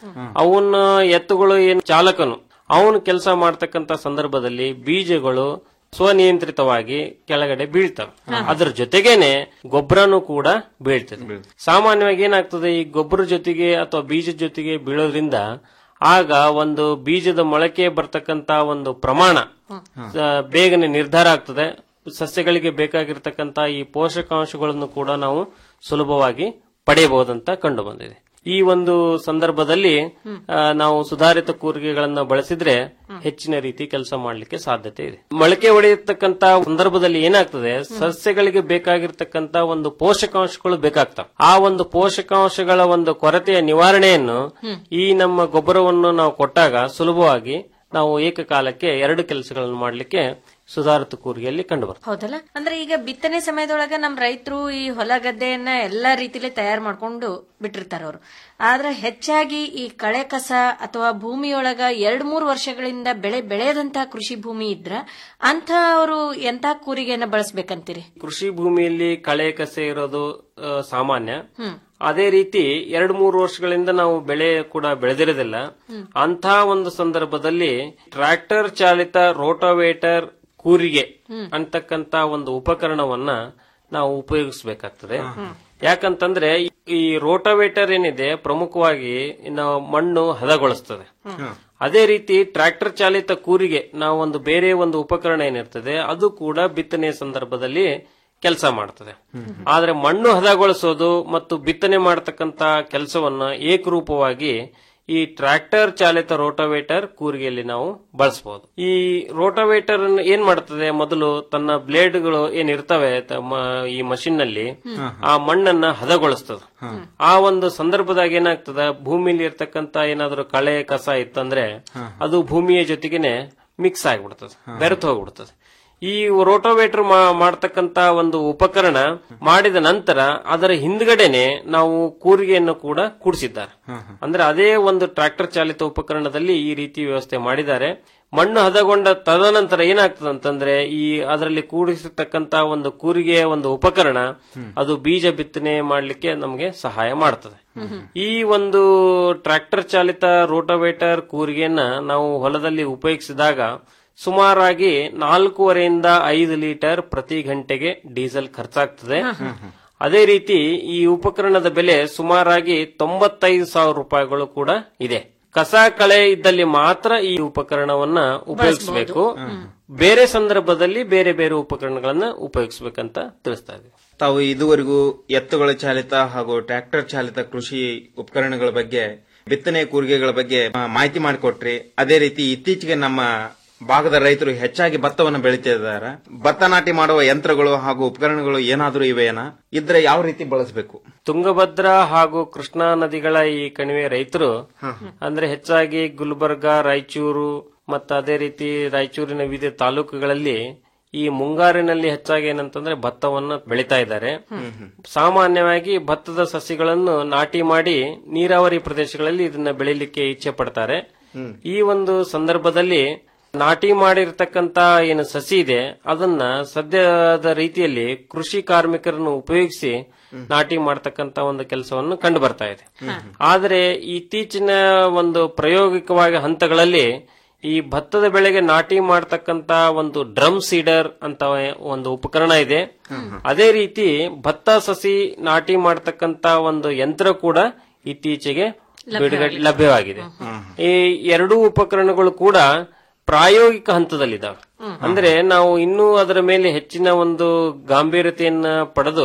ಅವನ್ನ ಎತ್ತುಗಳು ಏನು ಚಾಲಕನು ಅವನು ಕೆಲಸ ಮಾಡ್ತಕ್ಕಂತ ಸಂದರ್ಭದಲ್ಲಿ ಬೀಜಗಳು ಸ್ವನಿಯಂತ್ರಿತವಾಗಿ ಕೆಳಗಡೆ ಬೀಳ್ತವೆ ಅದ್ರ ಜೊತೆಗೇನೆ ಗೊಬ್ಬರನು ಕೂಡ ಬೀಳ್ತದೆ ಸಾಮಾನ್ಯವಾಗಿ ಏನಾಗ್ತದೆ ಈ ಗೊಬ್ಬರ ಜೊತೆಗೆ ಅಥವಾ ಬೀಜದ ಜೊತೆಗೆ ಬೀಳೋದ್ರಿಂದ ಆಗ ಒಂದು ಬೀಜದ ಮೊಳಕೆ ಬರ್ತಕ್ಕಂತ ಒಂದು ಪ್ರಮಾಣ ಆ, ಬೇಗನೆ ನಿರ್ಧಾರ ಆಗ್ತದೆ ಸಸ್ಯಗಳಿಗೆ ಬೇಕಾಗಿರ್ತಕ್ಕಂತ ಈ ಪೋಷಕಾಂಶಗಳನ್ನು ಕೂಡ ನಾವು ಸುಲಭವಾಗಿ ಪಡೆಯಬಹುದಂತ ಕಂಡು ಬಂದಿದೆ ಈ ಒಂದು ಸಂದರ್ಭದಲ್ಲಿ ಆ, ನಾವು ಸುಧಾರಿತ ಕೂರಿಗೆಗಳನ್ನ ಬಳಸಿದ್ರೆ ಹೆಚ್ಚಿನ ರೀತಿ ಕೆಲಸ ಮಾಡಲಿಕ್ಕೆ ಸಾಧ್ಯತೆ ಇದೆ ಮೊಳಕೆ ಹೊಡೆಯತಕ್ಕಂತ ಸಂದರ್ಭದಲ್ಲಿ ಏನಾಗ್ತದೆ ಸಸ್ಯಗಳಿಗೆ ಬೇಕಾಗಿರ್ತಕ್ಕಂತ ಒಂದು ಪೋಷಕಾಂಶಗಳು ಬೇಕಾಗ್ತವೆ ಆ ಒಂದು ಪೋಷಕಾಂಶಗಳ ಒಂದು ಕೊರತೆಯ ನಿವಾರಣೆಯನ್ನು ಈ ನಮ್ಮ ಗೊಬ್ಬರವನ್ನು ನಾವು ಕೊಟ್ಟಾಗ ಸುಲಭವಾಗಿ ನಾವು ಏಕಕಾಲಕ್ಕೆ ಎರಡು ಕೆಲಸಗಳನ್ನು ಮಾಡಲಿಕ್ಕೆ ಸುಧಾರಿತ ಕೂರಿಗೆಯಲ್ಲಿ ಕಂಡು ಬರ್ತದೆ ಹೌದಲ್ಲ ಅಂದ್ರೆ ಈಗ ಬಿತ್ತನೆ ಸಮಯದೊಳಗ ನಮ್ ರೈತರು ಈ ಹೊಲ ಗದ್ದೆಯನ್ನ ಎಲ್ಲಾ ರೀತಿಲಿ ತಯಾರು ಮಾಡ್ಕೊಂಡು ಬಿಟ್ಟಿರ್ತಾರ ಅವರು ಆದ್ರೆ ಹೆಚ್ಚಾಗಿ ಈ ಕಳೆ ಕಸ ಅಥವಾ ಭೂಮಿಯೊಳಗ ಎರಡ್ ಮೂರು ವರ್ಷಗಳಿಂದ ಬೆಳೆ ಬೆಳೆಯದಂತಹ ಕೃಷಿ ಭೂಮಿ ಇದ್ರ ಅಂತವರು ಎಂತ ಕೂರಿಗೆಯನ್ನ ಬಳಸ್ಬೇಕಂತೀರಿ ಕೃಷಿ ಭೂಮಿಯಲ್ಲಿ ಕಳೆ ಕಸೆ ಇರೋದು ಆ, ಸಾಮಾನ್ಯ ಅದೇ ರೀತಿ ಎರಡು ಮೂರು ವರ್ಷಗಳಿಂದ ನಾವು ಬೆಳೆ ಕೂಡ ಬೆಳೆದಿರೋದಿಲ್ಲ ಅಂತ ಒಂದು ಸಂದರ್ಭದಲ್ಲಿ ಟ್ರ್ಯಾಕ್ಟರ್ ಚಾಲಿತ ರೋಟೋವೇಟರ್ ಕೂರಿಗೆ ಅಂತಕ್ಕಂತ ಒಂದು ಉಪಕರಣವನ್ನ ನಾವು ಉಪಯೋಗಿಸಬೇಕಾಗ್ತದೆ ಯಾಕಂತಂದ್ರೆ ಈ ರೋಟೋವೇಟರ್ ಏನಿದೆ ಪ್ರಮುಖವಾಗಿ ನಾವು ಮಣ್ಣು ಹದಗೊಳಿಸ್ತದೆ ಅದೇ ರೀತಿ ಟ್ರ್ಯಾಕ್ಟರ್ ಚಾಲಿತ ಕೂರಿಗೆ ನಾವು ಒಂದು ಬೇರೆ ಒಂದು ಉಪಕರಣ ಏನಿರ್ತದೆ ಅದು ಕೂಡ ಬಿತ್ತನೆಯ ಸಂದರ್ಭದಲ್ಲಿ ಕೆಲಸ ಮಾಡ್ತದೆ ಆದ್ರೆ ಮಣ್ಣು ಹದಗೊಳಿಸೋದು ಮತ್ತು ಬಿತ್ತನೆ ಮಾಡತಕ್ಕಂತ ಕೆಲಸವನ್ನ ಏಕರೂಪವಾಗಿ ಈ ಟ್ರ್ಯಾಕ್ಟರ್ ಚಾಲಿತ ರೋಟೋವೇಟರ್ ಕೂರಿಗೆಯಲ್ಲಿ ನಾವು ಬಳಸಬಹುದು ಈ ರೋಟೋವೇಟರ್ ಏನ್ ಮಾಡ್ತದೆ ಮೊದಲು ತನ್ನ ಬ್ಲೇಡ್ಗಳು ಏನಿರ್ತವೆ ತಮ್ಮ ಈ ಮಷಿನ್ ನಲ್ಲಿ ಆ ಮಣ್ಣನ್ನ ಹದಗೊಳಿಸ್ತದೆ ಆ ಒಂದು ಸಂದರ್ಭದಾಗ ಏನಾಗ್ತದ ಭೂಮಿಲಿ ಇರ್ತಕ್ಕಂತ ಏನಾದ್ರು ಕಳೆ ಕಸ ಇತ್ತಂದ್ರೆ ಅದು ಭೂಮಿಯ ಜೊತೆಗೇನೆ ಮಿಕ್ಸ್ ಆಗಿಬಿಡ್ತದೆ ಬೆರೆತು ಹೋಗ್ಬಿಡ್ತದೆ ಈ ರೋಟೋವೇಟರ್ ಮಾಡತಕ್ಕಂತ ಒಂದು ಉಪಕರಣ ಮಾಡಿದ ನಂತರ ಅದರ ಹಿಂದ್ಗಡೆನೆ ನಾವು ಕೂರಿಗೆಯನ್ನು ಕೂಡ ಕೂಡಿಸಿದ್ದಾರೆ ಅಂದ್ರೆ ಅದೇ ಒಂದು ಟ್ರ್ಯಾಕ್ಟರ್ ಚಾಲಿತ ಉಪಕರಣದಲ್ಲಿ ಈ ರೀತಿ ವ್ಯವಸ್ಥೆ ಮಾಡಿದ್ದಾರೆ ಮಣ್ಣು ಹದಗೊಂಡ ತದನಂತರ ಏನಾಗ್ತದೆ ಅಂತಂದ್ರೆ ಈ ಅದರಲ್ಲಿ ಕೂಡಿಸಿರ್ತಕ್ಕಂತ ಒಂದು ಕೂರಿಗೆಯ ಒಂದು ಉಪಕರಣ ಅದು ಬೀಜ ಬಿತ್ತನೆ ಮಾಡಲಿಕ್ಕೆ ನಮಗೆ ಸಹಾಯ ಮಾಡ್ತದೆ ಈ ಒಂದು ಟ್ರ್ಯಾಕ್ಟರ್ ಚಾಲಿತ ರೋಟೋವೇಟರ್ ಕೂರಿಗೆಯನ್ನ ನಾವು ಹೊಲದಲ್ಲಿ ಉಪಯೋಗಿಸಿದಾಗ ಸುಮಾರಾಗಿ ನಾಲ್ಕೂವರೆಯಿಂದ ಐದು ಲೀಟರ್ ಪ್ರತಿ ಗಂಟೆಗೆ ಡೀಸೆಲ್ ಖರ್ಚಾಗ್ತದೆ ಅದೇ ರೀತಿ ಈ ಉಪಕರಣದ ಬೆಲೆ ಸುಮಾರಾಗಿ ತೊಂಬತ್ತೈದು ಸಾವಿರ ರೂಪಾಯಿಗಳು ಕೂಡ ಇದೆ ಕಸ ಕಳೆ ಇದ್ದಲ್ಲಿ ಮಾತ್ರ ಈ ಉಪಕರಣವನ್ನ ಉಪಯೋಗಿಸಬೇಕು ಬೇರೆ ಸಂದರ್ಭದಲ್ಲಿ ಬೇರೆ ಬೇರೆ ಉಪಕರಣಗಳನ್ನ ಉಪಯೋಗಿಸಬೇಕಂತ ತಿಳಿಸ್ತಾ ಇದ್ದೀವಿ ತಾವು ಇದುವರೆಗೂ ಎತ್ತುಗಳ ಚಾಲಿತ ಹಾಗೂ ಟ್ರ್ಯಾಕ್ಟರ್ ಚಾಲಿತ ಕೃಷಿ ಉಪಕರಣಗಳ ಬಗ್ಗೆ ಬಿತ್ತನೆ ಕೂರಿಗೆಗಳ ಬಗ್ಗೆ ಆ, ಮಾಹಿತಿ ಮಾಡಿಕೊಟ್ರಿ ಅದೇ ರೀತಿ ಇತ್ತೀಚೆಗೆ ನಮ್ಮ ಭಾಗದ ರೈತರು ಹೆಚ್ಚಾಗಿ ಭತ್ತವನ್ನು ಬೆಳೀತಿದ್ದಾರೆ ಭತ್ತ ನಾಟಿ ಮಾಡುವ ಯಂತ್ರಗಳು ಹಾಗೂ ಉಪಕರಣಗಳು ಏನಾದರೂ ಇವೆಯಾ ಇದ್ರೆ ಯಾವ ರೀತಿ ಬಳಸಬೇಕು ತುಂಗಭದ್ರಾ ಹಾಗೂ ಕೃಷ್ಣಾ ನದಿಗಳ ಈ ಕಣಿವೆ ರೈತರು ಅಂದ್ರೆ ಹೆಚ್ಚಾಗಿ ಗುಲ್ಬರ್ಗ ರಾಯಚೂರು ಮತ್ತು ಅದೇ ರೀತಿ ರಾಯಚೂರಿನ ವಿವಿಧ ತಾಲೂಕುಗಳಲ್ಲಿ ಈ ಮುಂಗಾರಿನಲ್ಲಿ ಹೆಚ್ಚಾಗಿ ಏನಂತಂದ್ರೆ ಭತ್ತವನ್ನ ಬೆಳೀತಾ ಇದ್ದಾರೆ ಸಾಮಾನ್ಯವಾಗಿ ಭತ್ತದ ಸಸಿಗಳನ್ನು ನಾಟಿ ಮಾಡಿ ನೀರಾವರಿ ಪ್ರದೇಶಗಳಲ್ಲಿ ಇದನ್ನ ಬೆಳಿಲಿಕ್ಕೆ ಇಚ್ಛೆ ಪಡ್ತಾರೆ ಈ ಒಂದು ಸಂದರ್ಭದಲ್ಲಿ ನಾಟಿ ಮಾಡಿರ್ತಕ್ಕಂತ ಏನು ಸಸಿ ಇದೆ ಅದನ್ನ ಸದ್ಯದ ರೀತಿಯಲ್ಲಿ ಕೃಷಿ ಕಾರ್ಮಿಕರನ್ನು ಉಪಯೋಗಿಸಿ ನಾಟಿ ಮಾಡ್ತಕ್ಕಂತ ಒಂದು ಕೆಲಸವನ್ನು ಕಂಡು ಬರ್ತಾ ಇದೆ ಆದರೆ ಇತ್ತೀಚಿನ ಒಂದು ಪ್ರಾಯೋಗಿಕವಾಗಿ ಹಂತಗಳಲ್ಲಿ ಈ ಭತ್ತದ ಬೆಳೆಗೆ ನಾಟಿ ಮಾಡ್ತಕ್ಕಂತ ಒಂದು ಡ್ರಮ್ ಸೀಡರ್ ಅಂತ ಒಂದು ಉಪಕರಣ ಇದೆ ಅದೇ ರೀತಿ ಭತ್ತ ಸಸಿ ನಾಟಿ ಮಾಡ್ತಕ್ಕಂತ ಒಂದು ಯಂತ್ರ ಕೂಡ ಇತ್ತೀಚೆಗೆ ಬಿಡುಗಡೆ ಲಭ್ಯವಾಗಿದೆ ಈ ಎರಡೂ ಉಪಕರಣಗಳು ಕೂಡ ಪ್ರಾಯೋಗಿಕ ಹಂತದಲ್ಲಿದ್ದಾವೆ ಅಂದ್ರೆ ನಾವು ಇನ್ನೂ ಅದರ ಮೇಲೆ ಹೆಚ್ಚಿನ ಒಂದು ಗಾಂಭೀರ್ಯತೆಯನ್ನ ಪಡೆದು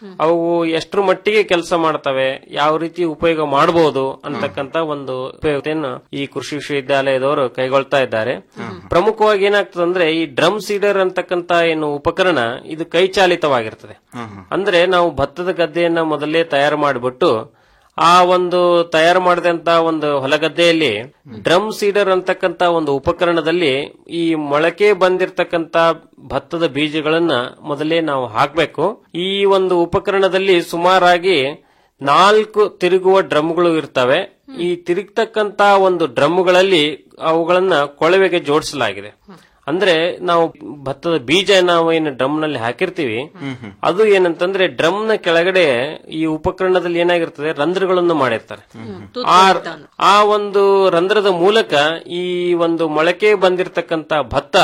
ಅವು ಎಷ್ಟರ ಮಟ್ಟಿಗೆ ಕೆಲಸ ಮಾಡ್ತವೆ ಯಾವ ರೀತಿ ಉಪಯೋಗ ಮಾಡಬಹುದು ಅಂತಕ್ಕಂತ ಒಂದು ಉಪಯೋಗತೆಯನ್ನು ಈ ಕೃಷಿ ವಿಶ್ವವಿದ್ಯಾಲಯದವರು ಕೈಗೊಳ್ತಾ ಇದ್ದಾರೆ ಪ್ರಮುಖವಾಗಿ ಏನಾಗ್ತದೆ ಅಂದ್ರೆ ಈ ಡ್ರಮ್ ಸೀಡರ್ ಅಂತಕ್ಕಂತ ಏನು ಉಪಕರಣ ಇದು ಕೈಚಾಲಿತವಾಗಿರ್ತದೆ ಅಂದ್ರೆ ನಾವು ಭತ್ತದ ಗದ್ದೆಯನ್ನ ಮೊದಲೇ ತಯಾರು ಮಾಡಿಬಿಟ್ಟು ಆ ಒಂದು ತಯಾರು ಮಾಡಿದಂತ ಒಂದು ಹೊಲಗದ್ದೆಯಲ್ಲಿ ಡ್ರಮ್ ಸೀಡರ್ ಅಂತಕ್ಕಂತ ಒಂದು ಉಪಕರಣದಲ್ಲಿ ಈ ಮೊಳಕೆ ಬಂದಿರತಕ್ಕಂತ ಭತ್ತದ ಬೀಜಗಳನ್ನ ಮೊದಲೇ ನಾವು ಹಾಕಬೇಕು ಈ ಒಂದು ಉಪಕರಣದಲ್ಲಿ ಸುಮಾರಾಗಿ ನಾಲ್ಕು ತಿರುಗುವ ಡ್ರಮ್ಗಳು ಇರ್ತವೆ ಈ ತಿರುಗ್ತಕ್ಕಂತ ಒಂದು ಡ್ರಮ್ಗಳಲ್ಲಿ ಅವುಗಳನ್ನ ಕೊಳವೆಗೆ ಜೋಡಿಸಲಾಗಿದೆ ಅಂದ್ರೆ ನಾವು ಭತ್ತದ ಬೀಜ ನಾವು ಏನು ಡ್ರಮ್ ನಲ್ಲಿ ಹಾಕಿರ್ತೀವಿ ಅದು ಏನಂತಂದ್ರೆ ಡ್ರಮ್ ನ ಕೆಳಗಡೆ ಈ ಉಪಕರಣದಲ್ಲಿ ಏನಾಗಿರ್ತದೆ ರಂಧ್ರಗಳನ್ನು ಮಾಡಿರ್ತಾರೆ ಆ ಆ ಒಂದು ರಂಧ್ರದ ಮೂಲಕ ಈ ಒಂದು ಮೊಳಕೆ ಬಂದಿರತಕ್ಕಂತ ಭತ್ತ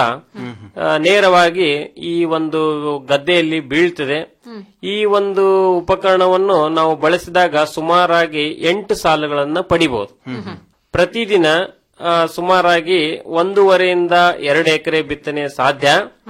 ಆ, ನೇರವಾಗಿ ಈ ಒಂದು ಗದ್ದೆಯಲ್ಲಿ ಬೀಳ್ತದೆ ಈ ಒಂದು ಉಪಕರಣವನ್ನು ನಾವು ಬಳಸಿದಾಗ ಸುಮಾರಾಗಿ ಎಂಟು ಸಾಲುಗಳನ್ನ ಪಡಿಬಹುದು ಪ್ರತಿದಿನ ಆ, ಸುಮಾರಾಗಿ ಒಂದೂವರೆಯಿಂದ ಎರಡು ಎಕರೆ ಬಿತ್ತನೆ ಸಾಧ್ಯ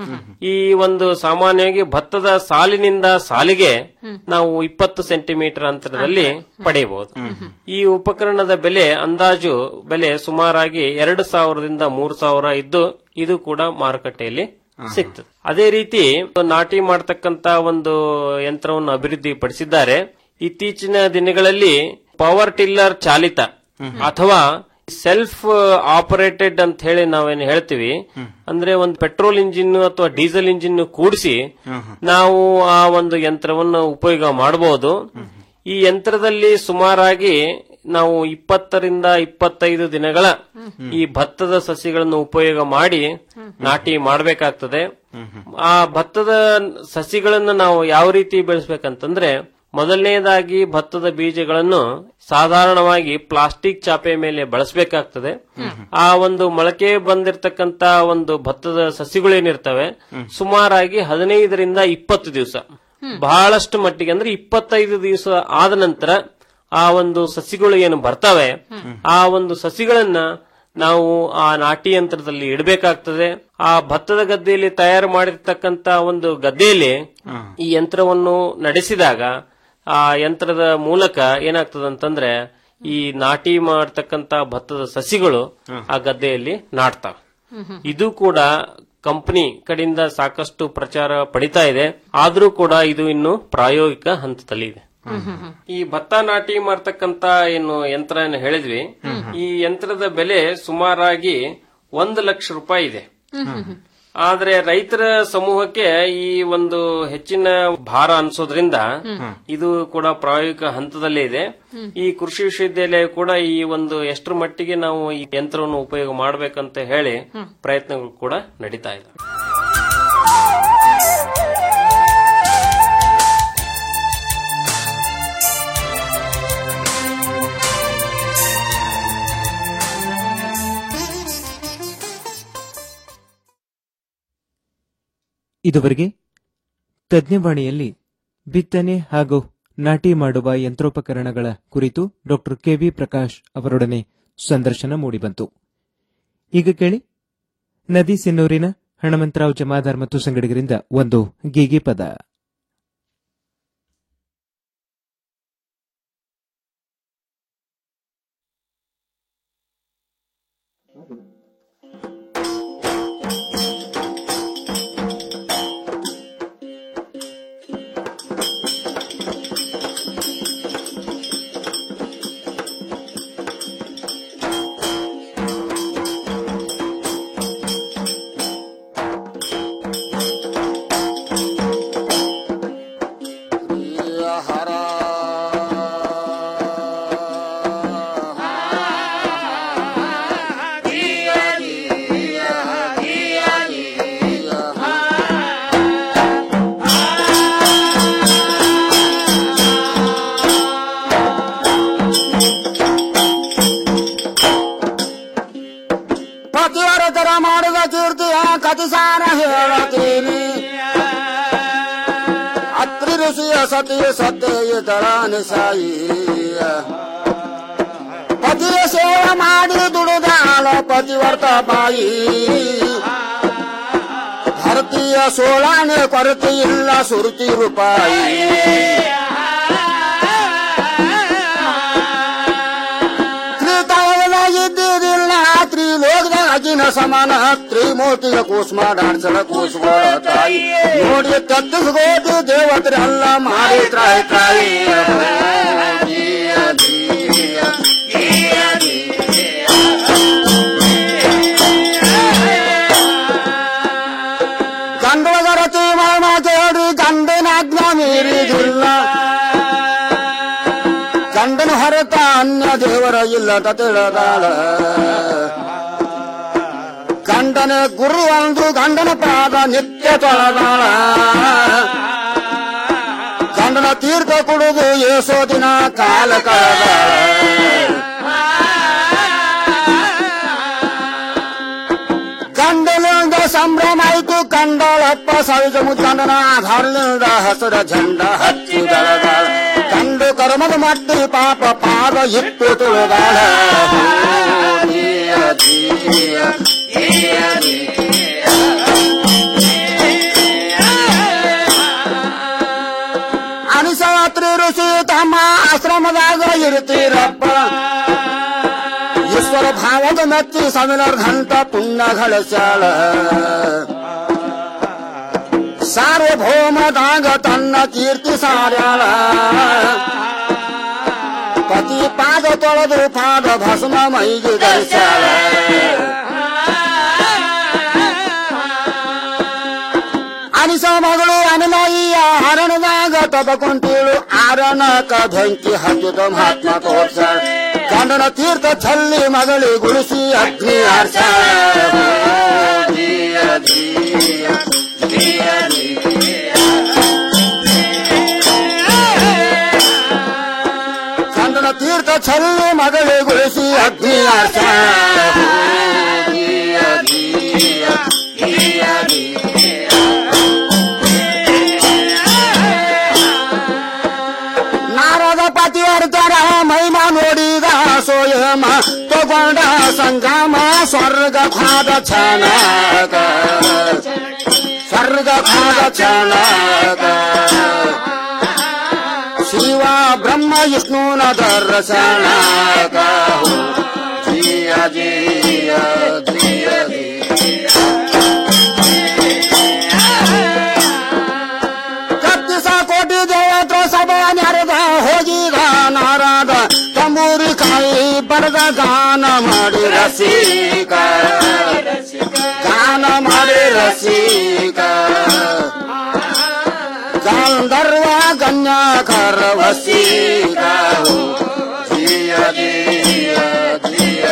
ಈ ಒಂದು ಸಾಮಾನ್ಯವಾಗಿ ಭತ್ತದ ಸಾಲಿನಿಂದ ಸಾಲಿಗೆ ನಾವು ಇಪ್ಪತ್ತು ಸೆಂಟಿಮೀಟರ್ ಅಂತರದಲ್ಲಿ ಪಡೆಯಬಹುದು ಈ ಉಪಕರಣದ ಬೆಲೆ ಅಂದಾಜು ಬೆಲೆ ಸುಮಾರಾಗಿ ಎರಡು ಸಾವಿರದಿಂದ ಮೂರು ಸಾವಿರ ಇದ್ದು ಇದು ಕೂಡ ಮಾರುಕಟ್ಟೆಯಲ್ಲಿ ಸಿಗ್ತದೆ ಅದೇ ರೀತಿ ನಾಟಿ ಮಾಡತಕ್ಕಂತ ಒಂದು ಯಂತ್ರವನ್ನು ಅಭಿವೃದ್ಧಿ ಪಡಿಸಿದ್ದಾರೆ ಇತ್ತೀಚಿನ ದಿನಗಳಲ್ಲಿ ಪವರ್ ಟಿಲ್ಲರ್ ಚಾಲಿತ ಅಥವಾ ಸೆಲ್ಫ್ ಆಪರೇಟೆಡ್ ಅಂತ ಹೇಳಿ ನಾವೇನು ಹೇಳ್ತೀವಿ ಅಂದ್ರೆ ಒಂದು ಪೆಟ್ರೋಲ್ ಇಂಜಿನ್ ಅಥವಾ ಡೀಸೆಲ್ ಇಂಜಿನ್ ಕೂಡಿಸಿ ನಾವು ಆ ಒಂದು ಯಂತ್ರವನ್ನು ಉಪಯೋಗ ಮಾಡಬಹುದು ಈ ಯಂತ್ರದಲ್ಲಿ ಸುಮಾರಾಗಿ ನಾವು ಇಪ್ಪತ್ತರಿಂದ ಇಪ್ಪತ್ತೈದು ದಿನಗಳ ಈ ಭತ್ತದ ಸಸಿಗಳನ್ನು ಉಪಯೋಗ ಮಾಡಿ ನಾಟಿ ಮಾಡಬೇಕಾಗ್ತದೆ ಆ ಭತ್ತದ ಸಸಿಗಳನ್ನು ನಾವು ಯಾವ ರೀತಿ ಬೆಳೆಸ್ಬೇಕಂತಂದ್ರೆ ಮೊದಲನೇದಾಗಿ ಭತ್ತದ ಬೀಜಗಳನ್ನು ಸಾಧಾರಣವಾಗಿ ಪ್ಲಾಸ್ಟಿಕ್ ಚಾಪೆ ಮೇಲೆ ಬಳಸಬೇಕಾಗ್ತದೆ ಆ ಒಂದು ಮೊಳಕೆ ಬಂದಿರತಕ್ಕಂತ ಒಂದು ಭತ್ತದ ಸಸಿಗಳೇನಿರ್ತವೆ ಸುಮಾರಾಗಿ ಹದಿನೈದರಿಂದ ಇಪ್ಪತ್ತು ದಿವಸ ಬಹಳಷ್ಟು ಮಟ್ಟಿಗೆ ಅಂದ್ರೆ ಇಪ್ಪತ್ತೈದು ದಿವಸ ಆದ ನಂತರ ಆ ಒಂದು ಸಸಿಗಳು ಏನು ಬರ್ತವೆ ಆ ಒಂದು ಸಸಿಗಳನ್ನ ನಾವು ಆ ನಾಟಿ ಯಂತ್ರದಲ್ಲಿ ಇಡಬೇಕಾಗ್ತದೆ ಆ ಭತ್ತದ ಗದ್ದೆಯಲ್ಲಿ ತಯಾರು ಮಾಡಿರ್ತಕ್ಕಂತ ಒಂದು ಗದ್ದೆಯಲ್ಲಿ ಈ ಯಂತ್ರವನ್ನು ನಡೆಸಿದಾಗ ಆ ಯಂತ್ರದ ಮೂಲಕ ಏನಾಗ್ತದೆ ಅಂತಂದ್ರೆ ಈ ನಾಟಿ ಮಾಡ್ತಕ್ಕಂತ ಭತ್ತದ ಸಸಿಗಳು ಆ ಗದ್ದೆಯಲ್ಲಿ ನಾಟ್ತಾವೆ ಇದು ಕೂಡ ಕಂಪನಿ ಕಡೆಯಿಂದ ಸಾಕಷ್ಟು ಪ್ರಚಾರ ಪಡಿತಾ ಇದೆ ಆದ್ರೂ ಕೂಡ ಇದು ಇನ್ನು ಪ್ರಾಯೋಗಿಕ ಹಂತದಲ್ಲಿ ಇದೆ ಈ ಭತ್ತ ನಾಟಿ ಮಾಡ್ತಕ್ಕಂತ ಏನು ಯಂತ್ರ ಏನು ಹೇಳಿದ್ವಿ ಈ ಯಂತ್ರದ ಬೆಲೆ ಸುಮಾರಾಗಿ ಒಂದು ಲಕ್ಷ ರೂಪಾಯಿ ಇದೆ ಆದ್ರೆ ರೈತರ ಸಮೂಹಕ್ಕೆ ಈ ಒಂದು ಹೆಚ್ಚಿನ ಭಾರ ಅನ್ಸೋದ್ರಿಂದ ಇದು ಕೂಡ ಪ್ರಾಯೋಗಿಕ ಹಂತದಲ್ಲೇ ಇದೆ ಈ ಕೃಷಿ ವಿಶ್ವವಿದ್ಯಾಲಯ ಕೂಡ ಈ ಒಂದು ಎಷ್ಟರ ಮಟ್ಟಿಗೆ ನಾವು ಈ ಯಂತ್ರವನ್ನು ಉಪಯೋಗ ಮಾಡಬೇಕಂತ ಹೇಳಿ ಪ್ರಯತ್ನಗಳು ಕೂಡ ನಡೀತಾ ಇದೆ ಇದುವರೆಗೆ ತಜ್ಞವಾಣಿಯಲ್ಲಿ ಬಿತ್ತನೆ ಹಾಗೂ ನಾಟಿ ಮಾಡುವ ಯಂತ್ರೋಪಕರಣಗಳ ಕುರಿತು ಡಾಕ್ಟರ್ ಕೆವಿ ಪ್ರಕಾಶ್ ಅವರೊಡನೆ ಸಂದರ್ಶನ ಮೂಡಿಬಂತು ಈಗ ಕೇಳಿ ನದಿ ಸಿನ್ನೂರಿನ ಹಣಮಂತರಾವ್ ಜಮಾದಾರ್ ಮತ್ತು ಸಂಗಡಿಗರಿಂದ ಒಂದು ಗೀಗಿ ಪದ ಪತಿವರತರ ಮಾಡಿದ ಕೀರ್ತಿಯ ಕತಿಸಾರ ಹೇಳತೀನಿ ಅತ್ರಿ ಋಷಿಯ ಸತಿ ಸತ್ಯ ತರ ನಿಸಾಯಿ ಪತಿಯ ಸೇವೆ ಮಾಡಿ ದುಡಿದಾಳ ಪತಿವರ್ತ ಬಾಯಿ ಧರತಿಯ ಸೋಳಾನೆ ಕೊರತೆ ಇಲ್ಲ ಸುರುತಿ ರೂಪಾಯಿ ಮೋಜಿನ ಸಮಾನ ತ್ರಿಮೂರ್ತಿಯ ಕೂಸ್ ಮಾಡಾಡ್ಸಲ ಕೂಸ್ಗೋಳ ತಾಯಿ ನೋಡಿ ತತ್ತಿಸ್ಗೋದು ದೇವತ್ರೆ ಅಲ್ಲ ಮಾಡಿ ತ್ರಾಯಿ ತ್ರಾಯಿ ಗಂಡದ ರತಿ ಮಾಮ ಕೇಳಿ ಗಂಡನ ಆಜ್ಞಾ ಮೀರಿದಿಲ್ಲ ಗಂಡನ ಹೊರತ ಅನ್ಯ ದೇವರ ಇಲ್ಲದ ತಿಳಿದಾಳ ಗಂಡನ ಗುರು ಒಂದು ಗಂಡನ ಪಾದ ನಿತ್ಯ ತೊಳೆದಾಳ ಗಂಡನ ತೀರ್ಥ ಕುಡಿದು ಏಸೋ ದಿನ ಕಾಲ ಕಳೆದಾಳ ಗಂಡನಿಂದ ಸಂಭ್ರಮ ಆಯ್ತು ಕಂಡಳಪ್ಪ ಸಾವಿಜ ಮುತ್ತಂಡನ ಆಧಾರದಿಂದ ಹಸಿರ झंडा ಹಚ್ಚಿ ಬೆಳೆದಾಳ ಕಂಡು ಕರ್ಮದ ಮಟ್ಟಿ ಪಾಪ ಪಾದ ಇಟ್ಟು ತುಳಿದಾಳ ಅನಿಸಾತ್ರಿ ಋಷಿ ತಮ್ಮ ಆಶ್ರಮದಾಗ ಇರ್ತೀರಪ್ಪ ಈಶ್ವರ ಭಾವದ ಮೆಚ್ಚಿ ಸಾವಿರಾರು ಘಂಟ ಪುಣ್ಯ ಗಳಿಸ್ಯಾಳ ಸಾರ್ವಭೌಮದಾಗ ತನ್ನ ಕೀರ್ತಿ ಸಾರ್ಯಾಳ ಪತಿ ಪಾದ ತೊಳೆದು ಪಾದ ಭಸ್ಮ ಮೈಗೆ ಧರಿಸ್ಯಾಳ ಅನಿಸ ಮಗಳು ಅನಲಾಯಿಯ ಹರಣದಾಗ ತಬಕೊಂತೀಳು ಆರಣಕ ಬೆಂಕಿ ಹಚ್ಚಿದ ಮಹಾತ್ಮ ತೋರ್ಸಾಳ ಗಂಡನ ತೀರ್ಥ ಚಲ್ಲಿ ಮಗಳಿ ಗುಡಿಸಿ ಅಗ್ನಿ ಆರ್ಸಾಳ ಗಂಡನ ತೀರ್ಥ ಚಲ್ಲಿ ಮಗಳಿ ಗುಡಿಸಿ ಅಗ್ನಿ ನಾರದ ಪತಿವರ್ತರ ಮಹಿಮಾ ನೋಡಿದ ಸೋಯಮ ತಗೊಂಡ ಸಂಗಮ ಸ್ವರ್ಗ ಖಾದ ಛಾನಕ ಸ್ವರ್ಗ ಖಾದ ಛಾನಕ ಶಿವ ಬ್ರಹ್ಮ ವಿಷ್ಣುನ ದರ್ಶನಕ ಜಿಯ ಜಿಯ ಜಿಯ ಕತ್ತಿಸ ಕೋಟಿ ದೇವತ್ರ ಸಭಾ ನೆರೆದ ಹೋಗಿದ ನಾರದ ತಂಬೂರಿ ಕಾಯಿ ಬರೆದ ಗಾನ ಮಾಡಿ ರಸಿಕ ಗಾನ ಮಾಡಿ ರಸಿಕ ಗಂಧರ್ವ ಗಣ್ಯಕರ ವಸೀಕ ಜಿಯ ಜಿಯ ಜಿಯ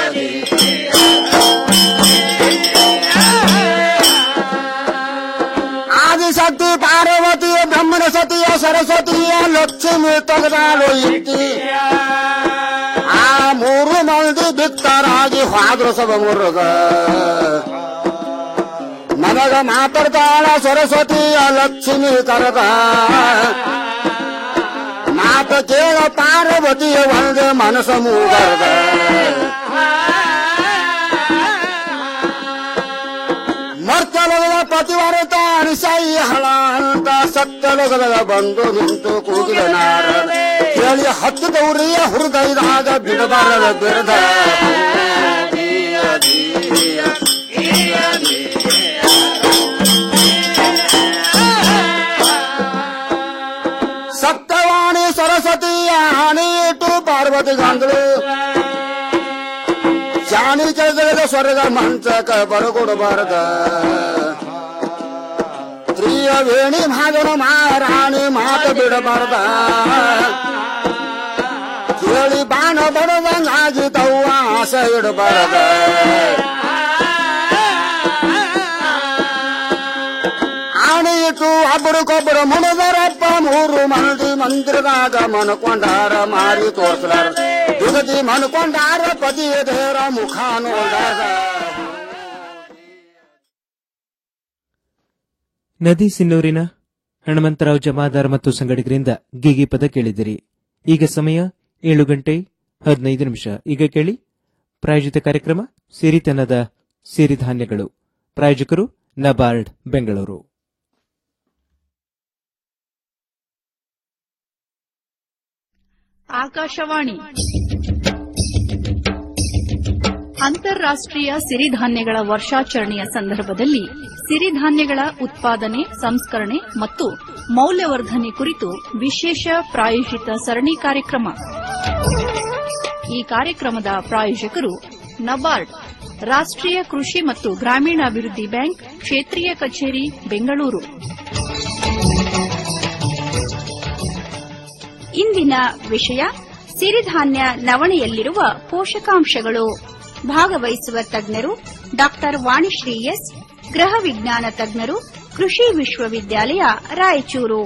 ಆದಿಶಕ್ತಿ ಪಾರ್ವತಿ ಬ್ರಹ್ಮಣ ಸತಿಯ ಸರಸ್ವತಿಯ ಲಕ್ಷ್ಮಿ ತೆಗೆದಾಳು ಇಟ್ಟಿ ಆ ಮೂರು ಮಂದಿ ಬಿತ್ತರಾಗಿ ಹಾದ್ರು ಸಭ ಮುರುಗ ಮನಗ ಮಾತಾಡ್ತಾಳ ಸರಸ್ವತಿಯ ಲಕ್ಷ್ಮಿ ಕರೆದ ಮಾತ ಕೇಳ ಪಾರ್ವತಿಯ ಒಂದೇ ಮನಸ್ಸ ಮೂಗರ್ದ ಮರ್ತಲದ ಪತಿವರತ ಅನಿಸಾಯಿ ಹಳ ಅಂತ ಸತ್ತಲಗದ ಬಂದು ನಿಂತು ಕೂಗಿದ ನಾರದ ಕೇಳಿ ಹತ್ತಿದವರಿಯ ಹೃದಯದಾಗ ಬಿಡಬಾರದ ಬಿಡದ ಸತ್ಯವಾಣಿ ಸರಸ್ವತಿಯ ಹಣಿಯಿಟ್ಟು ಪಾರ್ವತಿ ಗಂಧಳು ಜಾನಿ ಕೆಳಗಡೆ ಸ್ವರ್ಗ ಮಂಚಕ ಬರಕೊಡಬಾರದ ಸ್ತ್ರೀಯ ವೇಣಿ ಭಾಗನ ಮಹಾರಾಣಿ ಮಾತು ಬಿಡಬಾರದ ಕೇಳಿ ಬಾಣ ಬಡದಂಗಾಗಿ ತವ್ವ ಆಸೆ ಇಡಬಾರದ ಆಣಿಯಿಟ್ಟು ಒಬ್ಬರಿಗೊಬ್ಬರು ಮುಣದರಪ್ಪ ಮೂರು ಮಂದಿ ಮಂದಿರದಾಗ ಮನ್ಕೊಂಡಾರ ಮಾರಿ ತೋರ್ಸಲಾರ ಯುಗತಿ ಮನ್ಕೊಂಡಾರ ಪತಿಯ ದೇವರ ಮುಖ ನೋಡಾರ ನದಿ ಸಿನ್ನೂರಿನ ಹನುಮಂತರಾವ್ ಜಮಾದಾರ್ ಮತ್ತು ಸಂಗಡಿಗರಿಂದ ಗೀಗಿ ಪದ ಕೇಳಿದಿರಿ ಈಗ ಸಮಯ ಏಳು ಗಂಟೆ ಹದಿನೈದು ನಿಮಿಷ ಈಗ ಕೇಳಿ ಪ್ರಾಯೋಜಿತ ಕಾರ್ಯಕ್ರಮ ಸಿರಿತನದ ಸಿರಿಧಾನ್ಯಗಳು ಪ್ರಾಯೋಜಕರು ನಬಾರ್ಡ್ ಬೆಂಗಳೂರು ಆಕಾಶವಾಣಿ ಅಂತಾರಾಷ್ಟ್ರೀಯ ಸಿರಿಧಾನ್ಯಗಳ ವರ್ಷಾಚರಣೆಯ ಸಂದರ್ಭದಲ್ಲಿ ಸಿರಿಧಾನ್ಯಗಳ ಉತ್ಪಾದನೆ ಸಂಸ್ಕರಣೆ ಮತ್ತು ಮೌಲ್ಯವರ್ಧನೆ ಕುರಿತು ವಿಶೇಷ ಪ್ರಾಯೋಜಿತ ಸರಣಿ ಕಾರ್ಯಕ್ರಮ ಈ ಕಾರ್ಯಕ್ರಮದ ಪ್ರಾಯೋಜಕರು ನಬಾರ್ಡ್ ರಾಷ್ಟ್ರೀಯ ಕೃಷಿ ಮತ್ತು ಗ್ರಾಮೀಣಾಭಿವೃದ್ಧಿ ಬ್ಯಾಂಕ್ ಕ್ಷೇತ್ರೀಯ ಕಚೇರಿ ಬೆಂಗಳೂರು ಇಂದಿನ ವಿಷಯ ಸಿರಿಧಾನ್ಯ ನವಣೆಯಲ್ಲಿರುವ ಪೋಷಕಾಂಶಗಳು ಭಾಗವಹಿಸುವ ತಜ್ಞರು ಡಾಕ್ಟರ್ ವಾಣಿಶ್ರೀ ಎಸ್ ಗೃಹ ವಿಜ್ಞಾನ ತಜ್ಞರು ಕೃಷಿ ವಿಶ್ವವಿದ್ಯಾಲಯ ರಾಯಚೂರು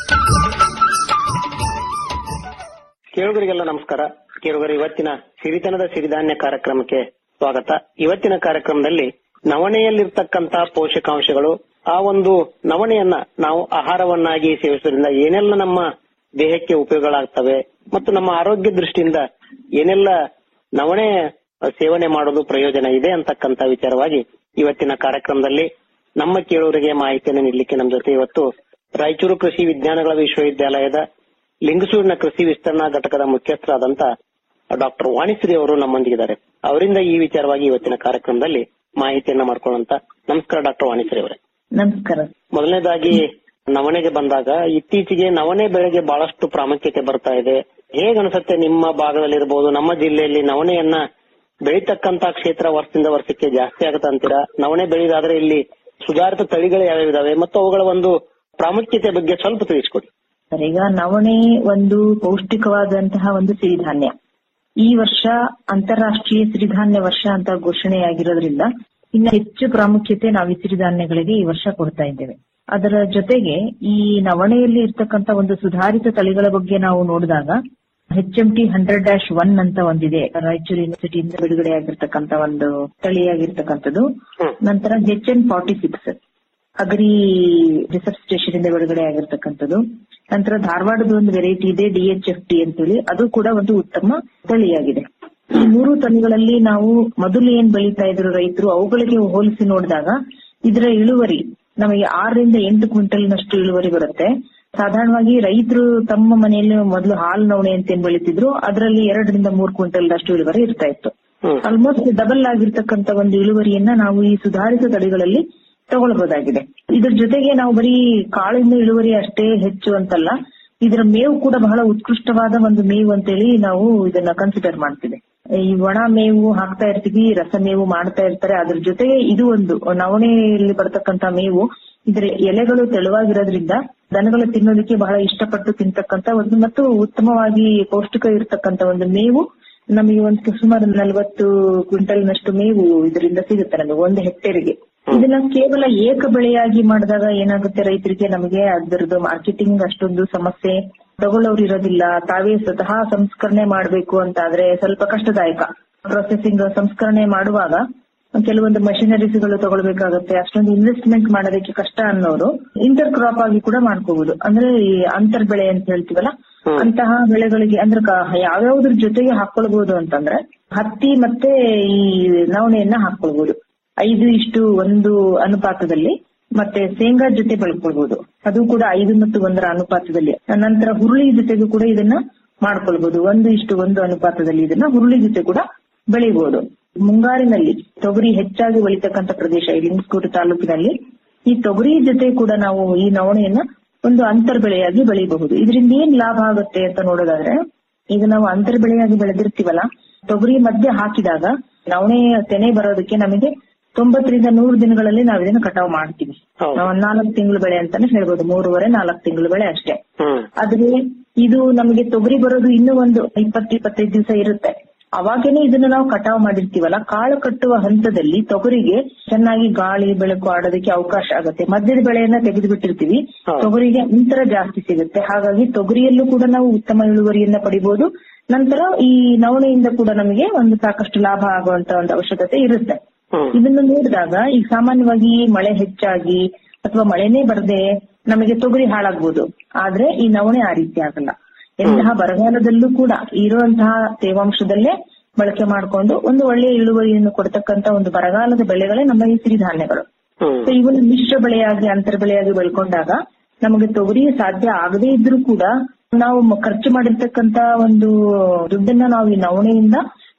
ಕೇಳುಗರಿಗೆಲ್ಲ ನಮಸ್ಕಾರ ಕೇಳುಗರು ಇವತ್ತಿನ ಸಿರಿತನದ ಸಿರಿಧಾನ್ಯ ಕಾರ್ಯಕ್ರಮಕ್ಕೆ ಸ್ವಾಗತ ಇವತ್ತಿನ ಕಾರ್ಯಕ್ರಮದಲ್ಲಿ ನವಣೆಯಲ್ಲಿರ್ತಕ್ಕಂತ ಪೋಷಕಾಂಶಗಳು ಆ ಒಂದು ನವಣೆಯನ್ನ ನಾವು ಆಹಾರವನ್ನಾಗಿ ಸೇವಿಸೋದ್ರಿಂದ ಏನೆಲ್ಲ ನಮ್ಮ ದೇಹಕ್ಕೆ ಉಪಯೋಗಗಳಾಗ್ತವೆ ಮತ್ತು ನಮ್ಮ ಆರೋಗ್ಯ ದೃಷ್ಟಿಯಿಂದ ಏನೆಲ್ಲ ನವಣೆ ಸೇವನೆ ಮಾಡೋದು ಪ್ರಯೋಜನ ಇದೆ ಅಂತಕ್ಕಂತ ವಿಚಾರವಾಗಿ ಇವತ್ತಿನ ಕಾರ್ಯಕ್ರಮದಲ್ಲಿ ನಮ್ಮ ಕೇಳುವರಿಗೆ ಮಾಹಿತಿಯನ್ನು ನೀಡಲಿಕ್ಕೆ ನಮ್ಮ ಜೊತೆ ಇವತ್ತು ರಾಯಚೂರು ಕೃಷಿ ವಿಜ್ಞಾನಗಳ ವಿಶ್ವವಿದ್ಯಾಲಯದ ಲಿಂಗಸೂರಿನ ಕೃಷಿ ವಿಸ್ತರಣಾ ಘಟಕದ ಮುಖ್ಯಸ್ಥರಾದಂತ ಡಾಕ್ಟರ್ ವಾಣಿಶ್ರೀ ಅವರು ನಮ್ಮೊಂದಿಗಿದ್ದಾರೆ ಅವರಿಂದ ಈ ವಿಚಾರವಾಗಿ ಇವತ್ತಿನ ಕಾರ್ಯಕ್ರಮದಲ್ಲಿ ಮಾಹಿತಿಯನ್ನ ಮಾಡ್ಕೊಳ್ಳೋಂತ ನಮಸ್ಕಾರ ಡಾಕ್ಟರ್ ವಾಣಿಶ್ರೀ ಅವರೇ ನಮಸ್ಕಾರ ಮೊದಲನೇದಾಗಿ ನವಣೆಗೆ ಬಂದಾಗ ಇತ್ತೀಚೆಗೆ ನವಣೆ ಬೆಳೆಗೆ ಬಹಳಷ್ಟು ಪ್ರಾಮುಖ್ಯತೆ ಬರ್ತಾ ಇದೆ ಹೇಗ್ ಅನ್ಸುತ್ತೆ ನಿಮ್ಮ ಭಾಗದಲ್ಲಿರ್ಬೋದು ನಮ್ಮ ಜಿಲ್ಲೆಯಲ್ಲಿ ನವಣೆಯನ್ನ ಬೆಳೀತಕ್ಕಂತ ಕ್ಷೇತ್ರ ವರ್ಷದಿಂದ ವರ್ಷಕ್ಕೆ ಜಾಸ್ತಿ ಆಗುತ್ತೆ ಅಂತೀರಾ ನವಣೆ ಬೆಳೆಯೋದಾದ್ರೆ ಇಲ್ಲಿ ಸುಧಾರಿತ ತಳಿಗಳು ಯಾವ್ಯಾವ ಇದಾವೆ ಮತ್ತು ಅವುಗಳ ಒಂದು ಪ್ರಾಮುಖ್ಯತೆ ಬಗ್ಗೆ ಸ್ವಲ್ಪ ತಿಳಿಸ್ಕೊಡಿ ಸರ್, ಈಗ ನವಣೆ ಒಂದು ಪೌಷ್ಟಿಕವಾದಂತಹ ಒಂದು ಸಿರಿಧಾನ್ಯ ಈ ವರ್ಷ ಅಂತಾರಾಷ್ಟ್ರೀಯ ಸಿರಿಧಾನ್ಯ ವರ್ಷ ಅಂತ ಘೋಷಣೆಯಾಗಿರೋದ್ರಿಂದ ಇನ್ನ ಹೆಚ್ಚು ಪ್ರಾಮುಖ್ಯತೆ ನಾವು ಈ ಸಿರಿಧಾನ್ಯಗಳಿಗೆ ಈ ವರ್ಷ ಕೊಡ್ತಾ ಇದ್ದೇವೆ ಅದರ ಜೊತೆಗೆ ಈ ನವಣೆಯಲ್ಲಿ ಇರ್ತಕ್ಕಂತ ಒಂದು ಸುಧಾರಿತ ತಳಿಗಳ ಬಗ್ಗೆ ನಾವು ನೋಡಿದಾಗ H M T hundred dash one ಅಂತ ಒಂದಿದೆ ರಾಯಚೂರು ಯೂನಿವರ್ಸಿಟಿಯಿಂದ ಬಿಡುಗಡೆ ಆಗಿರ್ತಕ್ಕಂತ ಒಂದು ತಳಿಯಾಗಿರ್ತಕ್ಕಂಥದ್ದು ನಂತರ H N forty six agri research station ಇಂದ ಬಿಡುಗಡೆ ಆಗಿರ್ತಕ್ಕಂಥದ್ದು ನಂತರ ಧಾರವಾಡದ ಒಂದು ವೆರೈಟಿ ಇದೆ ಡಿಎಚ್ಎಫ್ ಟಿ ಅಂತೇಳಿ ಅದು ಕೂಡ ಒಂದು ಉತ್ತಮ ತಳಿಯಾಗಿದೆ ಈ ಮೂರು ತಳಿಗಳಲ್ಲಿ ನಾವು ಮೊದಲು ಏನ್ ಬೆಳೀತಾ ಇದ್ರು ರೈತರು ಅವುಗಳಿಗೆ ಹೋಲಿಸಿ ನೋಡಿದಾಗ ಇದರ ಇಳುವರಿ ನಮಗೆ ಆರರಿಂದ ಎಂಟು ಕ್ವಿಂಟಲ್ನಷ್ಟು ಇಳುವರಿ ಬರುತ್ತೆ ಸಾಧಾರಣವಾಗಿ ರೈತರು ತಮ್ಮ ಮನೆಯಲ್ಲಿ ಮೊದಲು ಹಾಲು ನವಣೆ ಅಂತ ಏನ್ ಬೆಳೀತಿದ್ರು ಅದರಲ್ಲಿ ಎರಡರಿಂದ ಮೂರು ಕ್ವಿಂಟಲ್ನಷ್ಟು ಇಳುವರಿ ಇರ್ತಾ ಇತ್ತು ಆಲ್ಮೋಸ್ಟ್ ಡಬಲ್ ಆಗಿರ್ತಕ್ಕಂತ ಒಂದು ಇಳುವರಿಯನ್ನ ನಾವು ಈ ಸುಧಾರಿತ ತಳಿಗಳಲ್ಲಿ ತಗೊಳ್ಬಹುದಾಗಿದೆ ಇದ್ರ ಜೊತೆಗೆ ನಾವು ಬರೀ ಕಾಳಿನ ಇಳುವರಿ ಅಷ್ಟೇ ಹೆಚ್ಚು ಅಂತಲ್ಲ ಇದರ ಮೇವು ಕೂಡ ಬಹಳ ಉತ್ಕೃಷ್ಟವಾದ ಒಂದು ಮೇವು ಅಂತೇಳಿ ನಾವು ಇದನ್ನ ಕನ್ಸಿಡರ್ ಮಾಡ್ತೀವಿ ಈ ಒಣ ಮೇವು ಹಾಕ್ತಾ ಇರ್ತೀವಿ ರಸ ಮೇವು ಮಾಡ್ತಾ ಇರ್ತಾರೆ ಅದ್ರ ಜೊತೆಗೆ ಇದು ಒಂದು ನವಣೆಯಲ್ಲಿ ಬರ್ತಕ್ಕಂತ ಮೇವು ಇದರ ಎಲೆಗಳು ತೆಳುವಾಗಿರೋದ್ರಿಂದ ದನಗಳು ತಿನ್ನೋದಕ್ಕೆ ಬಹಳ ಇಷ್ಟಪಟ್ಟು ತಿಂತಕ್ಕಂತ ಒಂದು ಮತ್ತು ಉತ್ತಮವಾಗಿ ಪೌಷ್ಟಿಕ ಇರತಕ್ಕಂತ ಒಂದು ಮೇವು ನಮಗೆ ಒಂದು ಸುಮಾರು ನಲವತ್ತು ಕ್ವಿಂಟಲ್ನಷ್ಟು ಮೇವು ಇದರಿಂದ ಸಿಗುತ್ತೆ ನಮಗೆ ಒಂದು ಹೆಕ್ಟೇರ್ಗೆ ಇದನ್ನ ಕೇವಲ ಏಕ ಬೆಳೆಯಾಗಿ ಮಾಡಿದಾಗ ಏನಾಗುತ್ತೆ ರೈತರಿಗೆ ನಮಗೆ ಅದರದ್ದು ಮಾರ್ಕೆಟಿಂಗ್ ಅಷ್ಟೊಂದು ಸಮಸ್ಯೆ ತಗೊಳ್ಳೋರು ಇರೋದಿಲ್ಲ ತಾವೇ ಸ್ವತಃ ಸಂಸ್ಕರಣೆ ಮಾಡಬೇಕು ಅಂತ ಆದ್ರೆ ಸ್ವಲ್ಪ ಕಷ್ಟದಾಯಕ ಪ್ರೊಸೆಸಿಂಗ್ ಸಂಸ್ಕರಣೆ ಮಾಡುವಾಗ ಕೆಲವೊಂದು ಮಷಿನರೀಸ್ ಗಳು ತಗೊಳ್ಬೇಕಾಗತ್ತೆ ಅಷ್ಟೊಂದು ಇನ್ವೆಸ್ಟ್ಮೆಂಟ್ ಮಾಡೋದಕ್ಕೆ ಕಷ್ಟ ಅನ್ನೋರು ಇಂಟರ್ ಕ್ರಾಪ್ ಆಗಿ ಕೂಡ ಮಾಡ್ಕೋಬಹುದು ಅಂದ್ರೆ ಈ ಅಂತರ್ ಬೆಳೆ ಅಂತ ಹೇಳ್ತೀವಲ್ಲ ಅಂತಹ ಬೆಳೆಗಳಿಗೆ ಅಂದ್ರೆ ಕ- ಯಾವ್ಯಾವ್ದ್ರ ಜೊತೆಗೆ ಹಾಕೊಳ್ಬಹುದು ಅಂತಂದ್ರೆ ಹತ್ತಿ ಮತ್ತೆ ಈ ನವಣೆಯನ್ನ ಹಾಕೊಳ್ಬಹುದು ಐದು ಇಷ್ಟು ಒಂದು ಅನುಪಾತದಲ್ಲಿ ಮತ್ತೆ ಶೇಂಗಾ ಜೊತೆ ಬೆಳ್ಕೊಳ್ಬಹುದು ಅದು ಕೂಡ ಐದು ಮತ್ತು ಒಂದರ ಅನುಪಾತದಲ್ಲಿ ನಂತರ ಹುರುಳಿ ಜೊತೆಗೂ ಕೂಡ ಇದನ್ನ ಮಾಡ್ಕೊಳ್ಬಹುದು ಒಂದು ಇಷ್ಟು ಒಂದು ಅನುಪಾತದಲ್ಲಿ ಇದನ್ನ ಹುರುಳಿ ಜೊತೆ ಕೂಡ ಬೆಳಿಬಹುದು ಮುಂಗಾರಿನಲ್ಲಿ ತೊಗರಿ ಹೆಚ್ಚಾಗಿ ಬೆಳೀತಕ್ಕಂತ ಪ್ರದೇಶ ಈ ಲಿಂಗಸ್ಕೂರು ತಾಲೂಕಿನಲ್ಲಿ ಈ ತೊಗರಿ ಜೊತೆ ಕೂಡ ನಾವು ಈ ನವಣೆಯನ್ನ ಒಂದು ಅಂತರ್ ಬೆಳೆಯಾಗಿ ಬೆಳಿಬಹುದು ಇದರಿಂದ ಏನ್ ಲಾಭ ಆಗುತ್ತೆ ಅಂತ ನೋಡೋದಾದ್ರೆ ಈಗ ನಾವು ಅಂತರ್ ಬೆಳೆಯಾಗಿ ಬೆಳೆದಿರ್ತೀವಲ್ಲ ತೊಗರಿ ಮಧ್ಯೆ ಹಾಕಿದಾಗ ನವಣೆ ತೆನೆ ಬರೋದಕ್ಕೆ ನಮಗೆ ತೊಂಬತ್ತರಿಂದ ನೂರು ದಿನಗಳಲ್ಲಿ ನಾವು ಇದನ್ನ ಕಟಾವ್ ಮಾಡ್ತೀವಿ ನಾವು ನಾಲ್ಕು ತಿಂಗಳು ಬೆಳೆ ಅಂತಾನೆ ಹೇಳ್ಬೋದು ಮೂರುವರೆ ನಾಲ್ಕು ತಿಂಗಳು ಬೆಳೆ ಅಷ್ಟೇ ಆದ್ರೆ ಇದು ನಮಗೆ ತೊಗರಿ ಬರೋದು ಇನ್ನೂ ಒಂದು ಇಪ್ಪತ್ತು ಇಪ್ಪತ್ತೈದು ದಿವಸ ಇರುತ್ತೆ ಅವಾಗೇನೆ ಇದನ್ನ ನಾವು ಕಟಾವ್ ಮಾಡಿರ್ತೀವಲ್ಲ ಕಾಳು ಕಟ್ಟುವ ಹಂತದಲ್ಲಿ ತೊಗರಿಗೆ ಚೆನ್ನಾಗಿ ಗಾಳಿ ಬೆಳಕು ಆಡೋದಕ್ಕೆ ಅವಕಾಶ ಆಗುತ್ತೆ ಮಧ್ಯದ ಬೆಳೆಯನ್ನ ತೆಗೆದು ಬಿಟ್ಟಿರ್ತೀವಿ ತೊಗರಿಗೆ ಅಂತರ ಜಾಸ್ತಿ ಸಿಗುತ್ತೆ ಹಾಗಾಗಿ ತೊಗರಿಯಲ್ಲೂ ಕೂಡ ನಾವು ಉತ್ತಮ ಇಳುವರಿಯನ್ನ ಪಡಿಬಹುದು ನಂತರ ಈ ನವಣೆಯಿಂದ ಕೂಡ ನಮಗೆ ಒಂದು ಸಾಕಷ್ಟು ಲಾಭ ಆಗುವಂತ ಒಂದು ಅವಶ್ಯಕತೆ ಇರುತ್ತೆ ಇದನ್ನು ನೋಡಿದಾಗ ಈಗ ಸಾಮಾನ್ಯವಾಗಿ ಮಳೆ ಹೆಚ್ಚಾಗಿ ಅಥವಾ ಮಳೆನೇ ಬರದೆ ನಮಗೆ ತೊಗರಿ ಹಾಳಾಗ್ಬೋದು ಆದ್ರೆ ಈ ನವಣೆ ಆ ರೀತಿ ಆಗಲ್ಲ ಎಂತಹ ಬರಗಾಲದಲ್ಲೂ ಕೂಡ ಇರುವಂತಹ ತೇವಾಂಶದಲ್ಲೇ ಬಳಕೆ ಮಾಡಿಕೊಂಡು ಒಂದು ಒಳ್ಳೆಯ ಇಳುವರಿಯನ್ನು ಕೊಡ್ತಕ್ಕಂತ ಒಂದು ಬರಗಾಲದ ಬೆಳೆಗಳೇ ನಮ್ಮ ಈ ಸಿರಿಧಾನ್ಯಗಳು ಸೊ ಇವನ್ನ ಮಿಶ್ರ ಬೆಳೆಯಾಗಿ ಅಂತರ ಬೆಳೆಯಾಗಿ ಬೆಳ್ಕೊಂಡಾಗ ನಮಗೆ ತೊಗರಿ ಸಾಧ್ಯ ಆಗದೇ ಇದ್ರೂ ಕೂಡ ನಾವು ಮ- ಖರ್ಚು ಮಾಡಿರ್ತಕ್ಕಂತ ಒಂದು ದುಡ್ಡನ್ನ ನಾವು ಈ ನವಣೆಯಿಂದ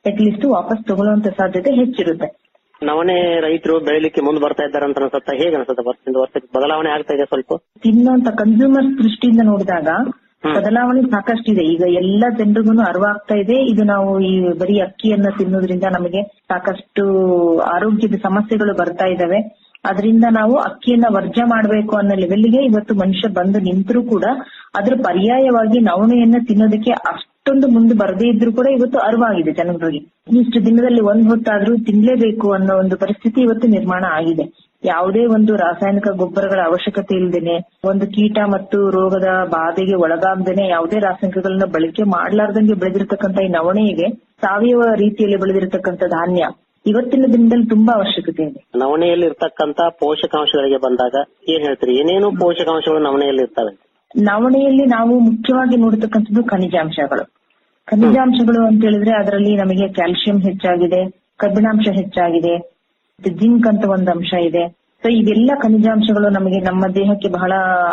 ಅಟ್ ಲೀಸ್ಟ್ ವಾಪಸ್ ತಗೊಳ್ಳುವಂತ ಸಾಧ್ಯತೆ ಹೆಚ್ಚಿರುತ್ತೆ ನವಣೆ ರೈತರು ಬೆಳಿಲಿಕ್ಕೆ ಮುಂದೆ ಬರ್ತಾ ಇದ್ದಾರೆ ಅಂತ ಅನ್ಸುತ್ತಾ ಹೇಗೆ ಅನ್ಸುತ್ತೆ ವರ್ಷದಿಂದ ವರ್ಷಕ್ಕೆ ಬದಲಾವಣೆ ಆಗ್ತಾ ಇದೆ ಸ್ವಲ್ಪ ತಿನ್ನುವಂತ ಕನ್ಸ್ಯೂಮರ್ಸ್ ದೃಷ್ಟಿಯಿಂದ ನೋಡಿದಾಗ ಬದಲಾವಣೆ ಸಾಕಷ್ಟಿದೆ ಈಗ ಎಲ್ಲ ಜನರಿಗೂ ಅರಿವಾಗ್ತಾ ಇದೆ ಇದು ನಾವು ಈ ಬರೀ ಅಕ್ಕಿಯನ್ನ ತಿನ್ನೋದ್ರಿಂದ ನಮಗೆ ಸಾಕಷ್ಟು ಆರೋಗ್ಯದ ಸಮಸ್ಯೆಗಳು ಬರ್ತಾ ಇದಾವೆ ಅದರಿಂದ ನಾವು ಅಕ್ಕಿಯನ್ನ ವರ್ಜ ಮಾಡಬೇಕು ಅನ್ನೋ ಲೆವೆಲ್ಗೆ ಇವತ್ತು ಮನುಷ್ಯ ಬಂದು ನಿಂತರೂ ಕೂಡ ಅದ್ರ ಪರ್ಯಾಯವಾಗಿ ನವಣೆಯನ್ನ ತಿನ್ನೋದಕ್ಕೆ ಅಷ್ಟೊಂದು ಮುಂದೆ ಬರದೇ ಇದ್ರೂ ಕೂಡ ಇವತ್ತು ಅರಿವಾಗಿದೆ ಜನಗಳಿಗೆ ಇಷ್ಟು ದಿನದಲ್ಲಿ ಒಂದ್ ಹೊತ್ತಾದ್ರೂ ತಿನ್ಲೇಬೇಕು ಅನ್ನೋ ಒಂದು ಪರಿಸ್ಥಿತಿ ಇವತ್ತು ನಿರ್ಮಾಣ ಆಗಿದೆ ಯಾವುದೇ ಒಂದು ರಾಸಾಯನಿಕ ಗೊಬ್ಬರಗಳ ಅವಶ್ಯಕತೆ ಇಲ್ಲದೇನೆ ಒಂದು ಕೀಟ ಮತ್ತು ರೋಗದ ಬಾಧೆಗೆ ಒಳಗಾಗದೇನೆ ಯಾವುದೇ ರಾಸಾಯನಿಕಗಳನ್ನ ಬಳಕೆ ಮಾಡ್ಲಾರ್ದಂಗೆ ಬೆಳೆದಿರ್ತಕ್ಕಂಥ ಈ ನವಣೆಗೆ ಸಾವಯವ ರೀತಿಯಲ್ಲಿ ಬೆಳೆದಿರ್ತಕ್ಕಂಥ ಧಾನ್ಯ ಇವತ್ತಿನ ದಿನದಲ್ಲಿ ತುಂಬಾ ಅವಶ್ಯಕತೆ ಇದೆ ನವಣೆಯಲ್ಲಿ ಇರ್ತಕ್ಕಂತ ಪೋಷಕಾಂಶಗಳಿಗೆ ಬಂದಾಗ ಏನ್ ಹೇಳ್ತೀರಿ ಏನೇನು ಪೋಷಕಾಂಶಗಳು ನವಣೆಯಲ್ಲಿ ಇರ್ತವೆ ನವಣೆಯಲ್ಲಿ ನಾವು ಮುಖ್ಯವಾಗಿ ನೋಡತಕ್ಕಂಥದ್ದು ಖನಿಜಾಂಶಗಳು ಖನಿಜಾಂಶಗಳು ಅಂತ ಹೇಳಿದ್ರೆ ಅದರಲ್ಲಿ ನಮಗೆ ಕ್ಯಾಲ್ಸಿಯಂ ಹೆಚ್ಚಾಗಿದೆ ಕಬ್ಬಿಣಾಂಶ ಹೆಚ್ಚಾಗಿದೆ ಜಿಂಕ್ ಅಂತ ಒಂದು ಅಂಶ ಇದೆ ಸೊ ಇವೆಲ್ಲ ಖನಿಜಾಂಶಗಳು ನಮಗೆ ನಮ್ಮ ದೇಹಕ್ಕೆ ಬಹಳ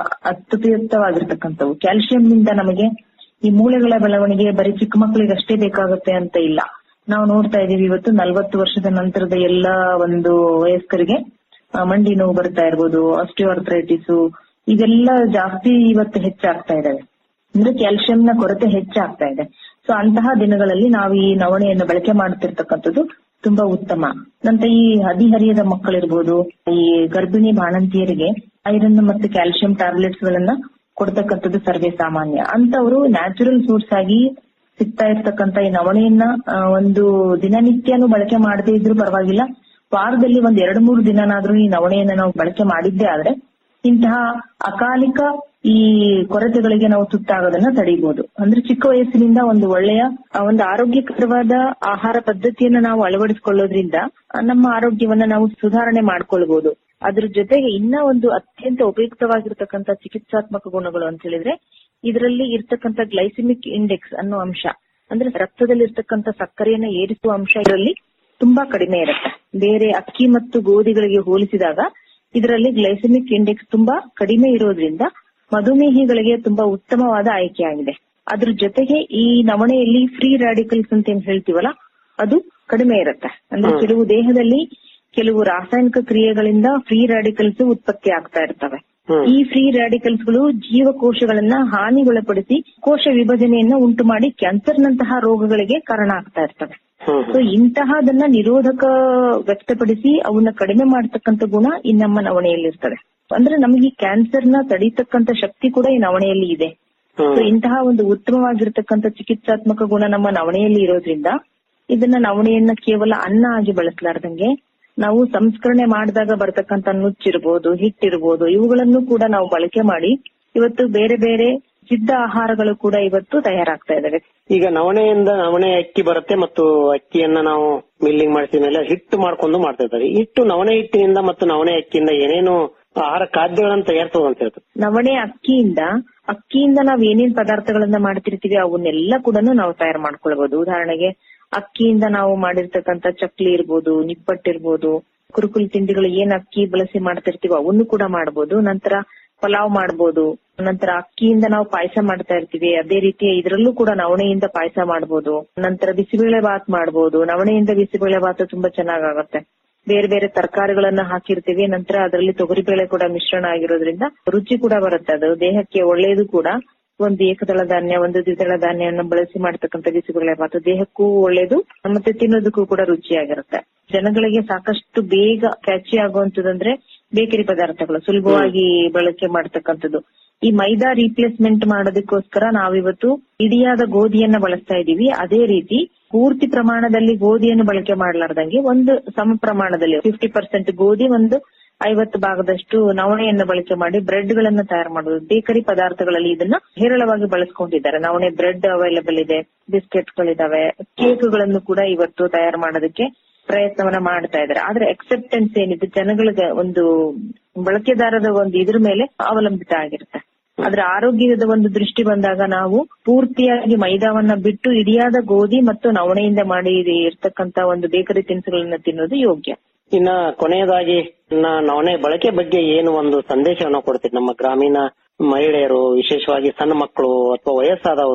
ಅತ್ಯುಪಯುಕ್ತವಾಗಿರ್ತಕ್ಕಂಥವು ಕ್ಯಾಲ್ಸಿಯಂ ನಿಂದ ನಮಗೆ ಈ ಮೂಳೆಗಳ ಬೆಳವಣಿಗೆ ಬರೀ ಚಿಕ್ಕ ಮಕ್ಕಳಿಗೆ ಅಷ್ಟೇ ಬೇಕಾಗುತ್ತೆ ಅಂತ ಇಲ್ಲ ನಾವು ನೋಡ್ತಾ ಇದೀವಿ ಇವತ್ತು ನಲವತ್ತು ವರ್ಷದ ನಂತರದ ಎಲ್ಲ ಒಂದು ವಯಸ್ಕರಿಗೆ ಆ, ಮಂಡಿ ನೋವು ಬರ್ತಾ ಇರ್ಬೋದು ಆಸ್ಟಿಯೋಆರ್ಥ್ರೈಟಿಸ್ ಇವೆಲ್ಲ ಜಾಸ್ತಿ ಇವತ್ತು ಹೆಚ್ಚಾಗ್ತಾ ಇದಾವೆ ಅಂದ್ರೆ ಕ್ಯಾಲ್ಸಿಯಂನ ಕೊರತೆ ಹೆಚ್ಚಾಗ್ತಾ ಇದೆ ಸೊ ಅಂತಹ ದಿನಗಳಲ್ಲಿ ನಾವು ಈ ನವಣೆಯನ್ನು ಬಳಕೆ ಮಾಡ್ತಿರ್ತಕ್ಕಂಥದ್ದು ತುಂಬಾ ಉತ್ತಮ ನಂತರ ಈ ಹದಿಹರಿಯದ ಮಕ್ಕಳಿರ್ಬೋದು ಈ ಗರ್ಭಿಣಿ ಬಾಣಂತಿಯರಿಗೆ ಐರನ್ ಮತ್ತು ಕ್ಯಾಲ್ಸಿಯಂ ಟ್ಯಾಬ್ಲೆಟ್ಸ್ ಗಳನ್ನ ಕೊಡ್ತಕ್ಕಂಥದ್ದು ಸರ್ವೇ ಸಾಮಾನ್ಯ ಅಂತವರು ನ್ಯಾಚುರಲ್ ಸೋರ್ಸ್ ಆಗಿ ಸಿಗ್ತಾ ಇರ್ತಕ್ಕಂಥ ಈ ನವಣೆಯನ್ನ ಆ, ಒಂದು ದಿನನಿತ್ಯನೂ ಬಳಕೆ ಮಾಡದೇ ಇದ್ರೂ ಪರವಾಗಿಲ್ಲ ವಾರದಲ್ಲಿ ಒಂದ್ ಎರಡ್ ಮೂರು ದಿನನಾದ್ರೂ ಈ ನವಣೆಯನ್ನ ನಾವು ಬಳಕೆ ಮಾಡಿದ್ದೇ ಆದ್ರೆ ಇಂತಹ ಅಕಾಲಿಕ ಈ ಕೊರತೆಗಳಿಗೆ ನಾವು ತುತ್ತಾಗೋದನ್ನ ತಡೀಬಹುದು ಅಂದ್ರೆ ಚಿಕ್ಕ ವಯಸ್ಸಿನಿಂದ ಒಂದು ಒಳ್ಳೆಯ ಆ, ಒಂದು ಆರೋಗ್ಯಕರವಾದ ಆಹಾರ ಪದ್ಧತಿಯನ್ನ ನಾವು ಅಳವಡಿಸಿಕೊಳ್ಳೋದ್ರಿಂದ ಆ, ನಮ್ಮ ಆರೋಗ್ಯವನ್ನ ನಾವು ಸುಧಾರಣೆ ಮಾಡ್ಕೊಳ್ಬಹುದು ಅದ್ರ ಜೊತೆಗೆ ಇನ್ನ ಒಂದು ಅತ್ಯಂತ ಉಪಯುಕ್ತವಾಗಿರ್ತಕ್ಕಂಥ ಚಿಕಿತ್ಸಾತ್ಮಕ ಗುಣಗಳು ಅಂತ ಹೇಳಿದ್ರೆ ಇದರಲ್ಲಿ ಇರ್ತಕ್ಕಂಥ ಗ್ಲೈಸಿಮಿಕ್ ಇಂಡೆಕ್ಸ್ ಅನ್ನೋ ಅಂಶ ಅಂದ್ರೆ ರಕ್ತದಲ್ಲಿ ಇರ್ತಕ್ಕಂಥ ಸಕ್ಕರೆಯನ್ನ ಏರಿಸುವ ಅಂಶ ಇದರಲ್ಲಿ ತುಂಬಾ ಕಡಿಮೆ ಇರುತ್ತೆ ಬೇರೆ ಅಕ್ಕಿ ಮತ್ತು ಗೋಧಿಗಳಿಗೆ ಹೋಲಿಸಿದಾಗ ಇದರಲ್ಲಿ ಗ್ಲೈಸೆಮಿಕ್ ಇಂಡೆಕ್ಸ್ ತುಂಬಾ ಕಡಿಮೆ ಇರೋದ್ರಿಂದ ಮಧುಮೇಹಿಗಳಿಗೆ ತುಂಬಾ ಉತ್ತಮವಾದ ಆಯ್ಕೆಯಾಗಿದೆ ಅದ್ರ ಜೊತೆಗೆ ಈ ನವಣೆಯಲ್ಲಿ ಫ್ರೀ ರಾಡಿಕಲ್ಸ್ ಅಂತ ಏನ್ ಹೇಳ್ತೀವಲ್ಲ ಅದು ಕಡಿಮೆ ಇರುತ್ತೆ ಅಂದ್ರೆ ಕೆಲವು ದೇಹದಲ್ಲಿ ಕೆಲವು ರಾಸಾಯನಿಕ ಕ್ರಿಯೆಗಳಿಂದ ಫ್ರೀ ರಾಡಿಕಲ್ಸ್ ಉತ್ಪತ್ತಿ ಆಗ್ತಾ ಇರ್ತವೆ ಈ ಫ್ರೀ ರಾಡಿಕಲ್ಸ್ ಗಳು ಜೀವಕೋಶಗಳನ್ನ ಹಾನಿಗೊಳಪಡಿಸಿ ಕೋಶ ವಿಭಜನೆಯನ್ನ ಉಂಟು ಮಾಡಿ ಕ್ಯಾನ್ಸರ್ ನಂತಹ ರೋಗಗಳಿಗೆ ಕಾರಣ ಆಗ್ತಾ ಇರ್ತವೆ ಸೊ ಇಂತಹದನ್ನ ನಿರೋಧಕ ವ್ಯಕ್ತಪಡಿಸಿ ಅವನ್ನ ಕಡಿಮೆ ಮಾಡತಕ್ಕಂತ ಗುಣ ಈ ನಮ್ಮ ನವಣೆಯಲ್ಲಿರ್ತದೆ ಅಂದ್ರೆ ನಮಗೆ ಈ ಕ್ಯಾನ್ಸರ್ ನ ತಡೀತಕ್ಕಂತ ಶಕ್ತಿ ಕೂಡ ಈ ನವಣೆಯಲ್ಲಿ ಇದೆ ಸೊ ಇಂತಹ ಒಂದು ಉತ್ತಮವಾಗಿರ್ತಕ್ಕಂಥ ಚಿಕಿತ್ಸಾತ್ಮಕ ಗುಣ ನಮ್ಮ ನವಣೆಯಲ್ಲಿ ಇರೋದ್ರಿಂದ ಇದನ್ನ ನವಣೆಯನ್ನ ಕೇವಲ ಅನ್ನ ಆಗಿ ಬಳಸಲಾರ್ದಂಗೆ ನಾವು ಸಂಸ್ಕರಣೆ ಮಾಡಿದಾಗ ಬರ್ತಕ್ಕಂತ ನುಚ್ಚಿರ್ಬೋದು ಹಿಟ್ಟಿರ್ಬೋದು ಇವುಗಳನ್ನು ಕೂಡ ನಾವು ಬಳಕೆ ಮಾಡಿ ಇವತ್ತು ಬೇರೆ ಬೇರೆ ಸಿದ್ಧ ಆಹಾರಗಳು ಕೂಡ ಇವತ್ತು ತಯಾರಾಗ್ತಾ ಇದಾವೆ ಈಗ ನವಣೆಯಿಂದ ನವಣೆ ಅಕ್ಕಿ ಬರುತ್ತೆ ಮತ್ತು ಅಕ್ಕಿಯನ್ನ ನಾವು ಮಿಲ್ಲಿಂಗ್ ಮಾಡಿಸಿದ ಮೇಲೆ ಹಿಟ್ಟು ಮಾಡ್ಕೊಂಡು ಮಾಡ್ತಾ ಇದ್ದಾರೆ ಹಿಟ್ಟು ನವಣೆ ಹಿಟ್ಟಿನಿಂದ ಮತ್ತು ನವಣೆ ಅಕ್ಕಿಯಿಂದ ಏನೇನು ಆಹಾರ ಖಾದ್ಯಗಳನ್ನು ತಯಾರಿಸೋದು ಅಂತ ಹೇಳ್ತಾರೆ ನವಣೆ ಅಕ್ಕಿಯಿಂದ ಅಕ್ಕಿಯಿಂದ ನಾವ್ ಏನೇನ್ ಪದಾರ್ಥಗಳನ್ನ ಮಾಡ್ತಿರ್ತೀವಿ ಅವನ್ನೆಲ್ಲ ಕೂಡ ನಾವು ತಯಾರು ಮಾಡ್ಕೊಳ್ಬಹುದು ಉದಾಹರಣೆಗೆ ಅಕ್ಕಿಯಿಂದ ನಾವು ಮಾಡಿರ್ತಕ್ಕಂಥ ಚಕ್ಲಿ ಇರ್ಬೋದು ನಿಪ್ಪಟ್ಟಿರ್ಬೋದು ಕುರುಕುಲು ತಿಂಡಿಗಳು ಏನ್ ಅಕ್ಕಿ ಬಳಸಿ ಮಾಡ್ತಿರ್ತೀವೋ ಅವನ್ನು ಕೂಡ ಮಾಡ್ಬೋದು ನಂತರ ಪಲಾವ್ ಮಾಡ್ಬೋದು ನಂತರ ಅಕ್ಕಿಯಿಂದ ನಾವು ಪಾಯಸ ಮಾಡ್ತಾ ಇರ್ತೀವಿ ಅದೇ ರೀತಿ ಇದರಲ್ಲೂ ಕೂಡ ನವಣೆಯಿಂದ ಪಾಯಸ ಮಾಡ್ಬೋದು ನಂತರ ಬಿಸಿಬೇಳೆ ಬಾತ್ ಮಾಡ್ಬೋದು ನವಣೆಯಿಂದ ಬಿಸಿಬೇಳೆ ಬಾತ್ ತುಂಬಾ ಚೆನ್ನಾಗಾಗತ್ತೆ ಬೇರೆ ಬೇರೆ ತರಕಾರಿಗಳನ್ನ ಹಾಕಿರ್ತೀವಿ ನಂತರ ಅದರಲ್ಲಿ ತೊಗರಿಬೇಳೆ ಕೂಡ ಮಿಶ್ರಣ ಆಗಿರೋದ್ರಿಂದ ರುಚಿ ಕೂಡ ಬರುತ್ತೆ ಅದು ದೇಹಕ್ಕೆ ಒಳ್ಳೆಯದು ಕೂಡ ಒಂದು ಏಕದಳ ಧಾನ್ಯ ಒಂದು ದ್ವಿದಳ ಧಾನ್ಯವನ್ನು ಬಳಸಿ ಮಾಡ್ತಕ್ಕಂಥ ಬಿಸಿಬೇಳೆ ಬಾತು ದೇಹಕ್ಕೂ ಒಳ್ಳೇದು ಮತ್ತೆ ತಿನ್ನೋದಕ್ಕೂ ಕೂಡ ರುಚಿಯಾಗಿರುತ್ತೆ ಜನಗಳಿಗೆ ಸಾಕಷ್ಟು ಬೇಗ ಕ್ಯಾಚಿ ಆಗುವಂತದಂದ್ರೆ ಬೇಕರಿ ಪದಾರ್ಥಗಳು ಸುಲಭವಾಗಿ ಬಳಕೆ ಮಾಡ್ತಕ್ಕಂಥದ್ದು ಈ ಮೈದಾ ರೀಪ್ಲೇಸ್ಮೆಂಟ್ ಮಾಡೋದಕ್ಕೋಸ್ಕರ ನಾವಿವತ್ತು ಇಡಿಯಾದ ಗೋಧಿಯನ್ನ ಬಳಸ್ತಾ ಇದೀವಿ ಅದೇ ರೀತಿ ಪೂರ್ತಿ ಪ್ರಮಾಣದಲ್ಲಿ ಗೋಧಿಯನ್ನು ಬಳಕೆ ಮಾಡಲಾರ್ದಂಗೆ ಒಂದು ಸಮ ಪ್ರಮಾಣದಲ್ಲಿ ಫಿಫ್ಟಿ ಪರ್ಸೆಂಟ್ ಗೋಧಿ ಒಂದು ಐವತ್ತು ಭಾಗದಷ್ಟು ನವಣೆಯನ್ನು ಬಳಕೆ ಮಾಡಿ ಬ್ರೆಡ್ ಗಳನ್ನ ತಯಾರು ಮಾಡುವುದು ಬೇಕರಿ ಪದಾರ್ಥಗಳಲ್ಲಿ ಇದನ್ನ ಹೇರಳವಾಗಿ ಬಳಸ್ಕೊಂಡಿದ್ದಾರೆ ನವಣೆ ಬ್ರೆಡ್ ಅವೈಲಬಲ್ ಇದೆ ಬಿಸ್ಕೆಟ್ ಗಳಿದಾವೆ ಕೇಕ್ಗಳನ್ನು ಕೂಡ ಇವತ್ತು ತಯಾರು ಮಾಡೋದಕ್ಕೆ ಪ್ರಯತ್ನವನ್ನ ಮಾಡ್ತಾ ಇದ್ದಾರೆ ಆದ್ರೆ ಅಕ್ಸೆಪ್ಟೆನ್ಸ್ ಏನಿದೆ ಜನಗಳಿಗೆ ಒಂದು ಬಳಕೆದಾರರ ಒಂದು ಇದ್ರ ಮೇಲೆ ಅವಲಂಬಿತ ಆಗಿರುತ್ತೆ ಆದ್ರೆ ಆರೋಗ್ಯದ ಒಂದು ದೃಷ್ಟಿ ಬಂದಾಗ ನಾವು ಪೂರ್ತಿಯಾಗಿ ಮೈದಾವನ್ನ ಬಿಟ್ಟು ಇಡಿಯಾದ ಗೋಧಿ ಮತ್ತು ನವಣೆಯಿಂದ ಮಾಡಿ ಇರ್ತಕ್ಕಂತ ಒಂದು ಬೇಕರಿ ತಿನಿಸುಗಳನ್ನ ತಿನ್ನೋದು ಯೋಗ್ಯ ಇನ್ನ ಕೊನೆಯದಾಗಿ ನ- ನವಣೆ ಬಳಕೆ ಬಗ್ಗೆ ಏನು ಒಂದು ಸಂದೇಶವನ್ನು ಕೊಡ್ತೀವಿ ನಮ್ಮ ಗ್ರಾಮೀಣ ಮಹಿಳೆಯರು ವಿಶೇಷವಾಗಿ ಸಣ್ಣ ಮಕ್ಕಳು ಅಥವಾ ವಯಸ್ಸಾದವರು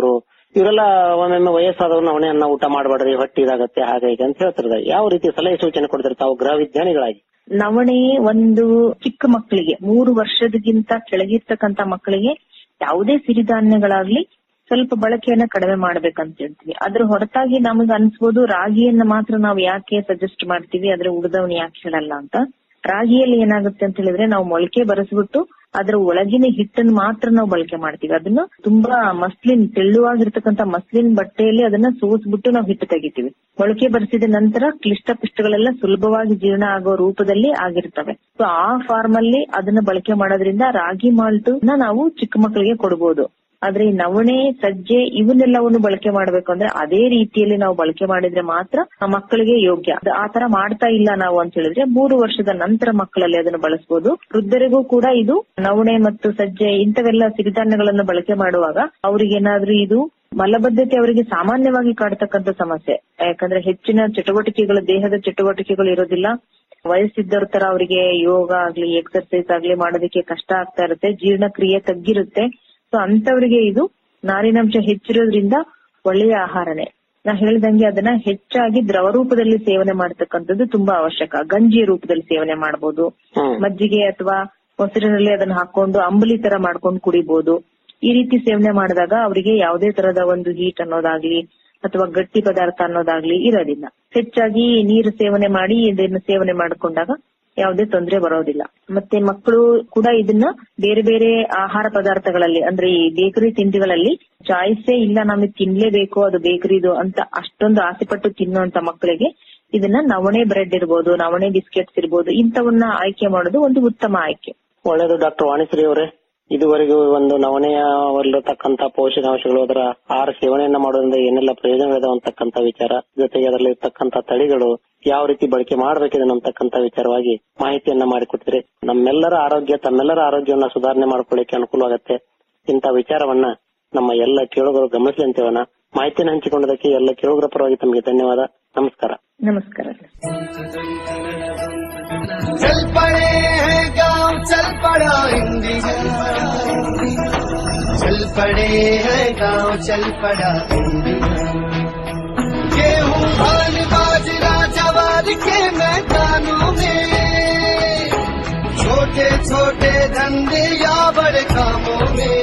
ಇವರೆಲ್ಲ ಒಮ್ಮೊಮ್ಮೆ ವಯಸ್ಸಾದವ್ರು ನವಣೆಯನ್ನ ಊಟ ಮಾಡಬೇಡ್ರಿ ಹೊಟ್ಟಿ ಇದಾಗತ್ತೆ ಹಾಗೆ ಹೀಗೆ ಅಂತ ಹೇಳ್ತಿರ್ತಾರೆ ಯಾವ ರೀತಿ ಸಲಹೆ ಸೂಚನೆ ಕೊಡ್ತಾರೆ ತಾವು ಗೃಹ ವಿಜ್ಞಾನಿಗಳಾಗಿ ನವಣೆ ಒಂದು ಚಿಕ್ಕ ಮಕ್ಕಳಿಗೆ ಮೂರು ವರ್ಷದಗಿಂತ ಕೆಳಗಿರ್ತಕ್ಕಂತ ಮಕ್ಕಳಿಗೆ ಯಾವುದೇ ಸಿರಿಧಾನ್ಯಗಳಾಗ್ಲಿ ಸ್ವಲ್ಪ ಬಳಕೆಯನ್ನ ಕಡಿಮೆ ಮಾಡ್ಬೇಕಂತ ಹೇಳ್ತೀವಿ ಅದ್ರ ಹೊರತಾಗಿ ನಮಗ್ ಅನ್ಸ್ಬೋದು ರಾಗಿಯನ್ನ ಮಾತ್ರ ನಾವು ಯಾಕೆ ಸಜೆಸ್ಟ್ ಮಾಡ್ತೀವಿ ಆದ್ರೆ ಉಳಿದವನ್ ಯಾಕೆ ಹೇಳಲ್ಲ ಅಂತ ರಾಗಿಯಲ್ಲಿ ಏನಾಗುತ್ತೆ ಅಂತ ಹೇಳಿದ್ರೆ ನಾವು ಮೊಳಕೆ ಬರೆಸ್ಬಿಟ್ಟು ಅದ್ರ ಒಳಗಿನ ಹಿಟ್ಟನ್ನು ಮಾತ್ರ ನಾವು ಬಳಕೆ ಮಾಡ್ತೀವಿ ಅದನ್ನ ತುಂಬಾ ಮಸ್ಲಿನ್ ತೆಳ್ಳುವಾಗಿರ್ತಕ್ಕಂಥ ಮಸ್ಲಿನ್ ಬಟ್ಟೆಯಲ್ಲಿ ಅದನ್ನ ಸೋಸ್ಬಿಟ್ಟು ನಾವು ಹಿಟ್ಟು ತೆಗಿತೀವಿ ಮೊಳಕೆ ಬರೆಸಿದ ನಂತರ ಕ್ಲಿಷ್ಟ ಪಿಷ್ಟಗಳೆಲ್ಲ ಸುಲಭವಾಗಿ ಜೀರ್ಣ ಆಗೋ ರೂಪದಲ್ಲಿ ಆಗಿರ್ತವೆ ಸೊ ಆ ಫಾರ್ಮ್ ಅಲ್ಲಿ ಅದನ್ನ ಬಳಕೆ ಮಾಡೋದ್ರಿಂದ ರಾಗಿ ಮಾಲ್ಟ್ ನಾವು ಚಿಕ್ಕ ಮಕ್ಕಳಿಗೆ ಕೊಡಬಹುದು ಆದ್ರೆ ಈ ನವಣೆ ಸಜ್ಜೆ ಇವನ್ನೆಲ್ಲವನ್ನು ಬಳಕೆ ಮಾಡ್ಬೇಕು ಅಂದ್ರೆ ಅದೇ ರೀತಿಯಲ್ಲಿ ನಾವು ಬಳಕೆ ಮಾಡಿದ್ರೆ ಮಾತ್ರ ಆ ಮಕ್ಕಳಿಗೆ ಯೋಗ್ಯ ಅದು ಆ ತರ ಮಾಡ್ತಾ ಇಲ್ಲ ನಾವು ಅಂತ ಹೇಳಿದ್ರೆ ಮೂರು ವರ್ಷದ ನಂತರ ಮಕ್ಕಳಲ್ಲಿ ಅದನ್ನು ಬಳಸಬಹುದು ವೃದ್ಧರಿಗೂ ಕೂಡ ಇದು ನವಣೆ ಮತ್ತು ಸಜ್ಜೆ ಇಂಥವೆಲ್ಲ ಸಿರಿಧಾನ್ಯಗಳನ್ನು ಬಳಕೆ ಮಾಡುವಾಗ ಅವ್ರಿಗೇನಾದ್ರೂ ಇದು ಮಲಬದ್ಧತೆ ಅವರಿಗೆ ಸಾಮಾನ್ಯವಾಗಿ ಕಾಡ್ತಕ್ಕಂಥ ಸಮಸ್ಯೆ ಯಾಕಂದ್ರೆ ಹೆಚ್ಚಿನ ಚಟುವಟಿಕೆಗಳು ದೇಹದ ಚಟುವಟಿಕೆಗಳು ಇರೋದಿಲ್ಲ ವಯಸ್ಸಿದ್ದವ್ರ ತರ ಅವರಿಗೆ ಯೋಗ ಆಗ್ಲಿ ಎಕ್ಸರ್ಸೈಸ್ ಆಗ್ಲಿ ಮಾಡೋದಕ್ಕೆ ಕಷ್ಟ ಆಗ್ತಾ ಇರುತ್ತೆ ಜೀರ್ಣಕ್ರಿಯೆ ತಗ್ಗಿರುತ್ತೆ ಸೊ ಅಂತವರಿಗೆ ಇದು ನಾರಿನಾಂಶ ಹೆಚ್ಚಿರೋದ್ರಿಂದ ಒಳ್ಳೆಯ ಆಹಾರನೇ ನಾ ಹೇಳ್ದಂಗೆ ಅದನ್ನ ಹೆಚ್ಚಾಗಿ ದ್ರವ ರೂಪದಲ್ಲಿ ಸೇವನೆ ಮಾಡತಕ್ಕಂಥದ್ದು ತುಂಬಾ ಅವಶ್ಯಕ ಗಂಜಿಯ ರೂಪದಲ್ಲಿ ಸೇವನೆ ಮಾಡಬಹುದು ಮಜ್ಜಿಗೆ ಅಥವಾ ಮೊಸರಿನಲ್ಲಿ ಅದನ್ನ ಹಾಕೊಂಡು ಅಂಬಲಿ ತರ ಮಾಡ್ಕೊಂಡು ಕುಡಿಬಹುದು ಈ ರೀತಿ ಸೇವನೆ ಮಾಡಿದಾಗ ಅವರಿಗೆ ಯಾವುದೇ ತರದ ಒಂದು ಹೀಟ್ ಅನ್ನೋದಾಗ್ಲಿ ಅಥವಾ ಗಟ್ಟಿ ಪದಾರ್ಥ ಅನ್ನೋದಾಗ್ಲಿ ಇರೋದಿಲ್ಲ ಹೆಚ್ಚಾಗಿ ನೀರು ಸೇವನೆ ಮಾಡಿ ಇದನ್ನ ಸೇವನೆ ಮಾಡಿಕೊಂಡಾಗ ಯಾವುದೇ ತೊಂದರೆ ಬರೋದಿಲ್ಲ ಮತ್ತೆ ಮಕ್ಕಳು ಕೂಡ ಇದನ್ನ ಬೇರೆ ಬೇರೆ ಆಹಾರ ಪದಾರ್ಥಗಳಲ್ಲಿ ಅಂದ್ರೆ ಈ ಬೇಕರಿ ತಿಂಡಿಗಳಲ್ಲಿ ಚಾಯ್ಸೇ ಇಲ್ಲ ನಮಗೆ ತಿನ್ಲೇಬೇಕು ಅದು ಬೇಕರಿದು ಅಂತ ಅಷ್ಟೊಂದು ಆಸೆಪಟ್ಟು ತಿನ್ನುವಂತ ಮಕ್ಕಳಿಗೆ ಇದನ್ನ ನವಣೆ ಬ್ರೆಡ್ ಇರ್ಬೋದು ನವಣೆ ಬಿಸ್ಕೆಟ್ಸ್ ಇರ್ಬೋದು ಇಂಥವನ್ನ ಆಯ್ಕೆ ಮಾಡೋದು ಒಂದು ಉತ್ತಮ ಆಯ್ಕೆ ಒಳ್ಳೆಯದು ಡಾಕ್ಟರ್ ವಾಣಿಶ್ರೀ ಅವರೇ ಇದುವರೆಗೂ ಒಂದು ನವಣೆಯಲ್ಲಿರತಕ್ಕಂತ ಪೋಷಕಾಂಶಗಳು ಅದರ ಆಹಾರ ಸೇವನೆಯನ್ನ ಮಾಡೋದ್ರಿಂದ ಏನೆಲ್ಲ ಪ್ರಯೋಜನಗಳಿದಾವೆ ಅಂತಕ್ಕಂತ ವಿಚಾರ ಜೊತೆಗೆ ಅದರಲ್ಲಿ ಇರ್ತಕ್ಕಂತ ತಳಿಗಳು ಯಾವ ರೀತಿ ಬಳಕೆ ಮಾಡಬೇಕಿದೆ ಅಂತಕ್ಕಂತ ವಿಚಾರವಾಗಿ ಮಾಹಿತಿಯನ್ನ ಮಾಡಿಕೊಟ್ಟಿದ್ರೆ ನಮ್ಮೆಲ್ಲರ ಆರೋಗ್ಯ ತಮ್ಮೆಲ್ಲರ ಆರೋಗ್ಯವನ್ನ ಸುಧಾರಣೆ ಮಾಡ್ಕೊಳ್ಳಿಕ್ಕೆ ಅನುಕೂಲವಾಗುತ್ತೆ ಇಂಥ ವಿಚಾರವನ್ನ ನಮ್ಮ ಎಲ್ಲ ಕೇಳುಗರು ಗಮನಿಸಲಿ ಅಂತೇವನ ಮಾಹಿತಿಯನ್ನು ಹಂಚಿಕೊಂಡದಕ್ಕೆ ಎಲ್ಲ ಕೇಳುಗರ ಪರವಾಗಿ ತಮಗೆ ಧನ್ಯವಾದ ನಮಸ್ಕಾರ ನಮಸ್ಕಾರ चल पड़े हैं गांव चल पड़ा इंडिया चल पड़े हैं गांव चल पड़ा इंडिया गेहूं धान बाजरा जवार के मैदानों में छोटे छोटे धंधे या बड़े कामों में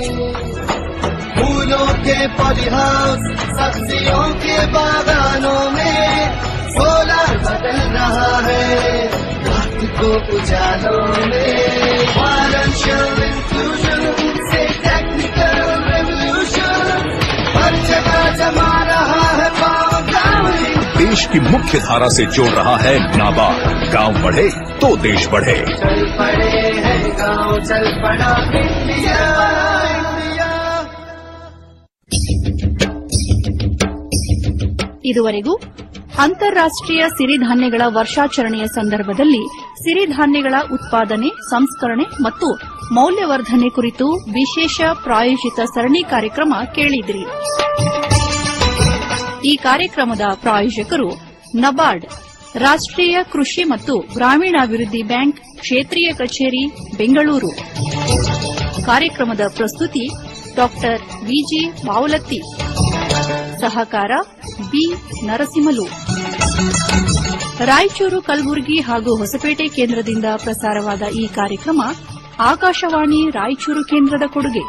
फूलों के पॉलीहाउस सब्जियों के बागानों में सोलर बदल रहा है रात को उजालों में फाइनेंशियल इंक्लूजन से टेक्निकल रेवोल्यूशन हर जगह जमा रहा है पाँव गाँव देश की मुख्य धारा से जोड़ रहा है नाबार्ड गांव बढ़े तो देश बढ़े चल पड़े हैं गाँव चल पड़ा इंडिया इंडिया ಇದುವರೆಗೂ ಅಂತಾರಾಷ್ಟ್ರೀಯ ಸಿರಿಧಾನ್ಯಗಳ ವರ್ಷಾಚರಣೆಯ ಸಂದರ್ಭದಲ್ಲಿ ಸಿರಿಧಾನ್ಯಗಳ ಉತ್ಪಾದನೆ ಸಂಸ್ಕರಣೆ ಮತ್ತು ಮೌಲ್ಯವರ್ಧನೆ ಕುರಿತು ವಿಶೇಷ ಪ್ರಾಯೋಜಿತ ಸರಣಿ ಕಾರ್ಯಕ್ರಮ ಕೇಳಿದಿರಿ ಈ ಕಾರ್ಯಕ್ರಮದ ಪ್ರಾಯೋಜಕರು ನಬಾರ್ಡ್ ರಾಷ್ಟ್ರೀಯ ಕೃಷಿ ಮತ್ತು ಗ್ರಾಮೀಣಾಭಿವೃದ್ಧಿ ಬ್ಯಾಂಕ್ ಕ್ಷೇತ್ರೀಯ ಕಚೇರಿ ಬೆಂಗಳೂರು ಕಾರ್ಯಕ್ರಮದ ಪ್ರಸ್ತುತಿ ಡಾಕ್ಟರ್ ವಿಜಿ ಮಾವಲತ್ತಿ ಸಹಕಾರ ಬಿ ನರಸಿಂಹಲು ರಾಯಚೂರು ಕಲಬುರಗಿ ಹಾಗೂ ಹೊಸಪೇಟೆ ಕೇಂದ್ರದಿಂದ ಪ್ರಸಾರವಾದ ಈ ಕಾರ್ಯಕ್ರಮ ಆಕಾಶವಾಣಿ ರಾಯಚೂರು ಕೇಂದ್ರದ ಕೊಡುಗೆ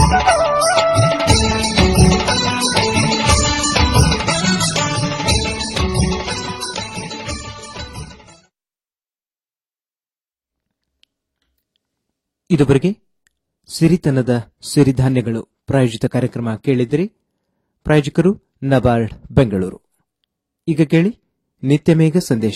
ಇದುವರೆಗೆ ಸಿರಿತನದ ಸಿರಿಧಾನ್ಯಗಳು ಪ್ರಾಯೋಜಿತ ಕಾರ್ಯಕ್ರಮ ಕೇಳಿದಿರಿ ಪ್ರಾಯೋಜಕರು ನಬಾರ್ಡ್ ಬೆಂಗಳೂರು ಈಗ ಕೇಳಿ ನಿತ್ಯಮೇಘ ಸಂದೇಶ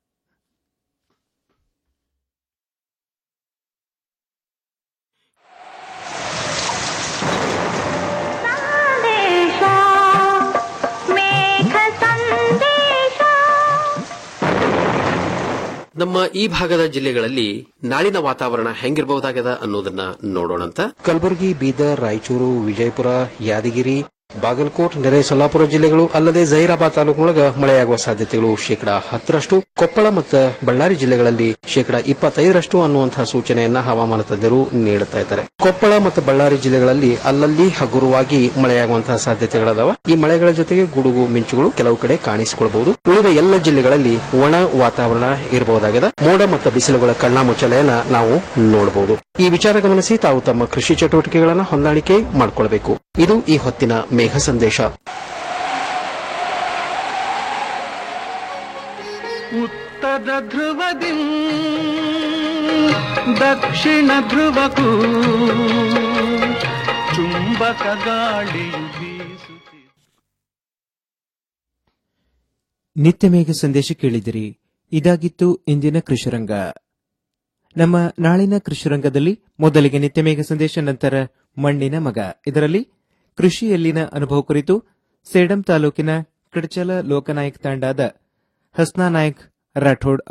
ನಮ್ಮ ಈ ಭಾಗದ ಜಿಲ್ಲೆಗಳಲ್ಲಿ ನಾಳಿನ ವಾತಾವರಣ ಹೆಂಗಿರಬಹುದಾಗದ ಅನ್ನೋದನ್ನ ನೋಡೋಣಂತ ಕಲಬುರಗಿ ಬೀದರ್ ರಾಯಚೂರು ವಿಜಯಪುರ ಯಾದಗಿರಿ ಬಾಗಲಕೋಟ್ ನೆರೆ ಸೊಲ್ಲಾಪುರ ಜಿಲ್ಲೆಗಳು ಅಲ್ಲದೆ ಜೈರಾಬಾದ್ ತಾಲೂಕಿನೊಳಗ ಮಳೆಯಾಗುವ ಸಾಧ್ಯತೆಗಳು ಶೇಕಡಾ ಹತ್ತರಷ್ಟು ಕೊಪ್ಪಳ ಮತ್ತು ಬಳ್ಳಾರಿ ಜಿಲ್ಲೆಗಳಲ್ಲಿ ಶೇಕಡಾ ಇಪ್ಪತ್ತೈದರಷ್ಟು ಅನ್ನುವಂತಹ ಸೂಚನೆಯನ್ನ ಹವಾಮಾನ ತಜ್ಞರು ನೀಡುತ್ತಾ ಇದ್ದಾರೆ ಕೊಪ್ಪಳ ಮತ್ತು ಬಳ್ಳಾರಿ ಜಿಲ್ಲೆಗಳಲ್ಲಿ ಅಲ್ಲಲ್ಲಿ ಹಗುರವಾಗಿ ಮಳೆಯಾಗುವಂತಹ ಸಾಧ್ಯತೆಗಳದಾವ ಈ ಮಳೆಗಳ ಜೊತೆಗೆ ಗುಡುಗು ಮಿಂಚುಗಳು ಕೆಲವು ಕಡೆ ಕಾಣಿಸಿಕೊಳ್ಳಬಹುದು ಉಳಿದ ಎಲ್ಲ ಜಿಲ್ಲೆಗಳಲ್ಲಿ ಒಣ ವಾತಾವರಣ ಇರಬಹುದಾಗಿದೆ ಮೋಡ ಮತ್ತು ಬಿಸಿಲುಗಳ ಕಣ್ಣಾಮುಚ್ಚಲೆಯನ್ನ ನಾವು ನೋಡಬಹುದು ಈ ವಿಚಾರ ಗಮನಿಸಿ ತಾವು ತಮ್ಮ ಕೃಷಿ ಚಟುವಟಿಕೆಗಳನ್ನ ಹೊಂದಾಣಿಕೆ ಮಾಡಿಕೊಳ್ಬೇಕು ಇದು ಈ ಹೊತ್ತಿನ ಮೇಘ ಸಂದೇಶ ಉತ್ತರ ಧ್ರುವದಿ ದಕ್ಷಿಣ ಧ್ರುವಕ್ಕೂ ಚುಂಬಕ ಗಾಳಿಯು ಬೀಸುತ್ತಿದೆ ನಿತ್ಯ ಮೇಘ ಸಂದೇಶ ಕೇಳಿದಿರಿ ಇದಾಗಿತ್ತು ಇಂದಿನ ಕೃಷಿರಂಗ ನಮ್ಮ ನಾಳಿನ ಕೃಷಿರಂಗದಲ್ಲಿ ಮೊದಲಿಗೆ ನಿತ್ಯ ಮೇಘ ಸಂದೇಶ ನಂತರ ಮಣ್ಣಿನ ಮಗ ಇದರಲ್ಲಿ ಕೃಷಿಯಲ್ಲಿನ ಅನುಭವ ಕುರಿತು ಸೇಡಂ ತಾಲೂಕಿನ ಕಡಚಲ ಲೋಕನಾಯಕ್ ತಾಂಡಾದ ಹಸ್ನಾ ನಾಯಕ್ ರಾಠೋಡ್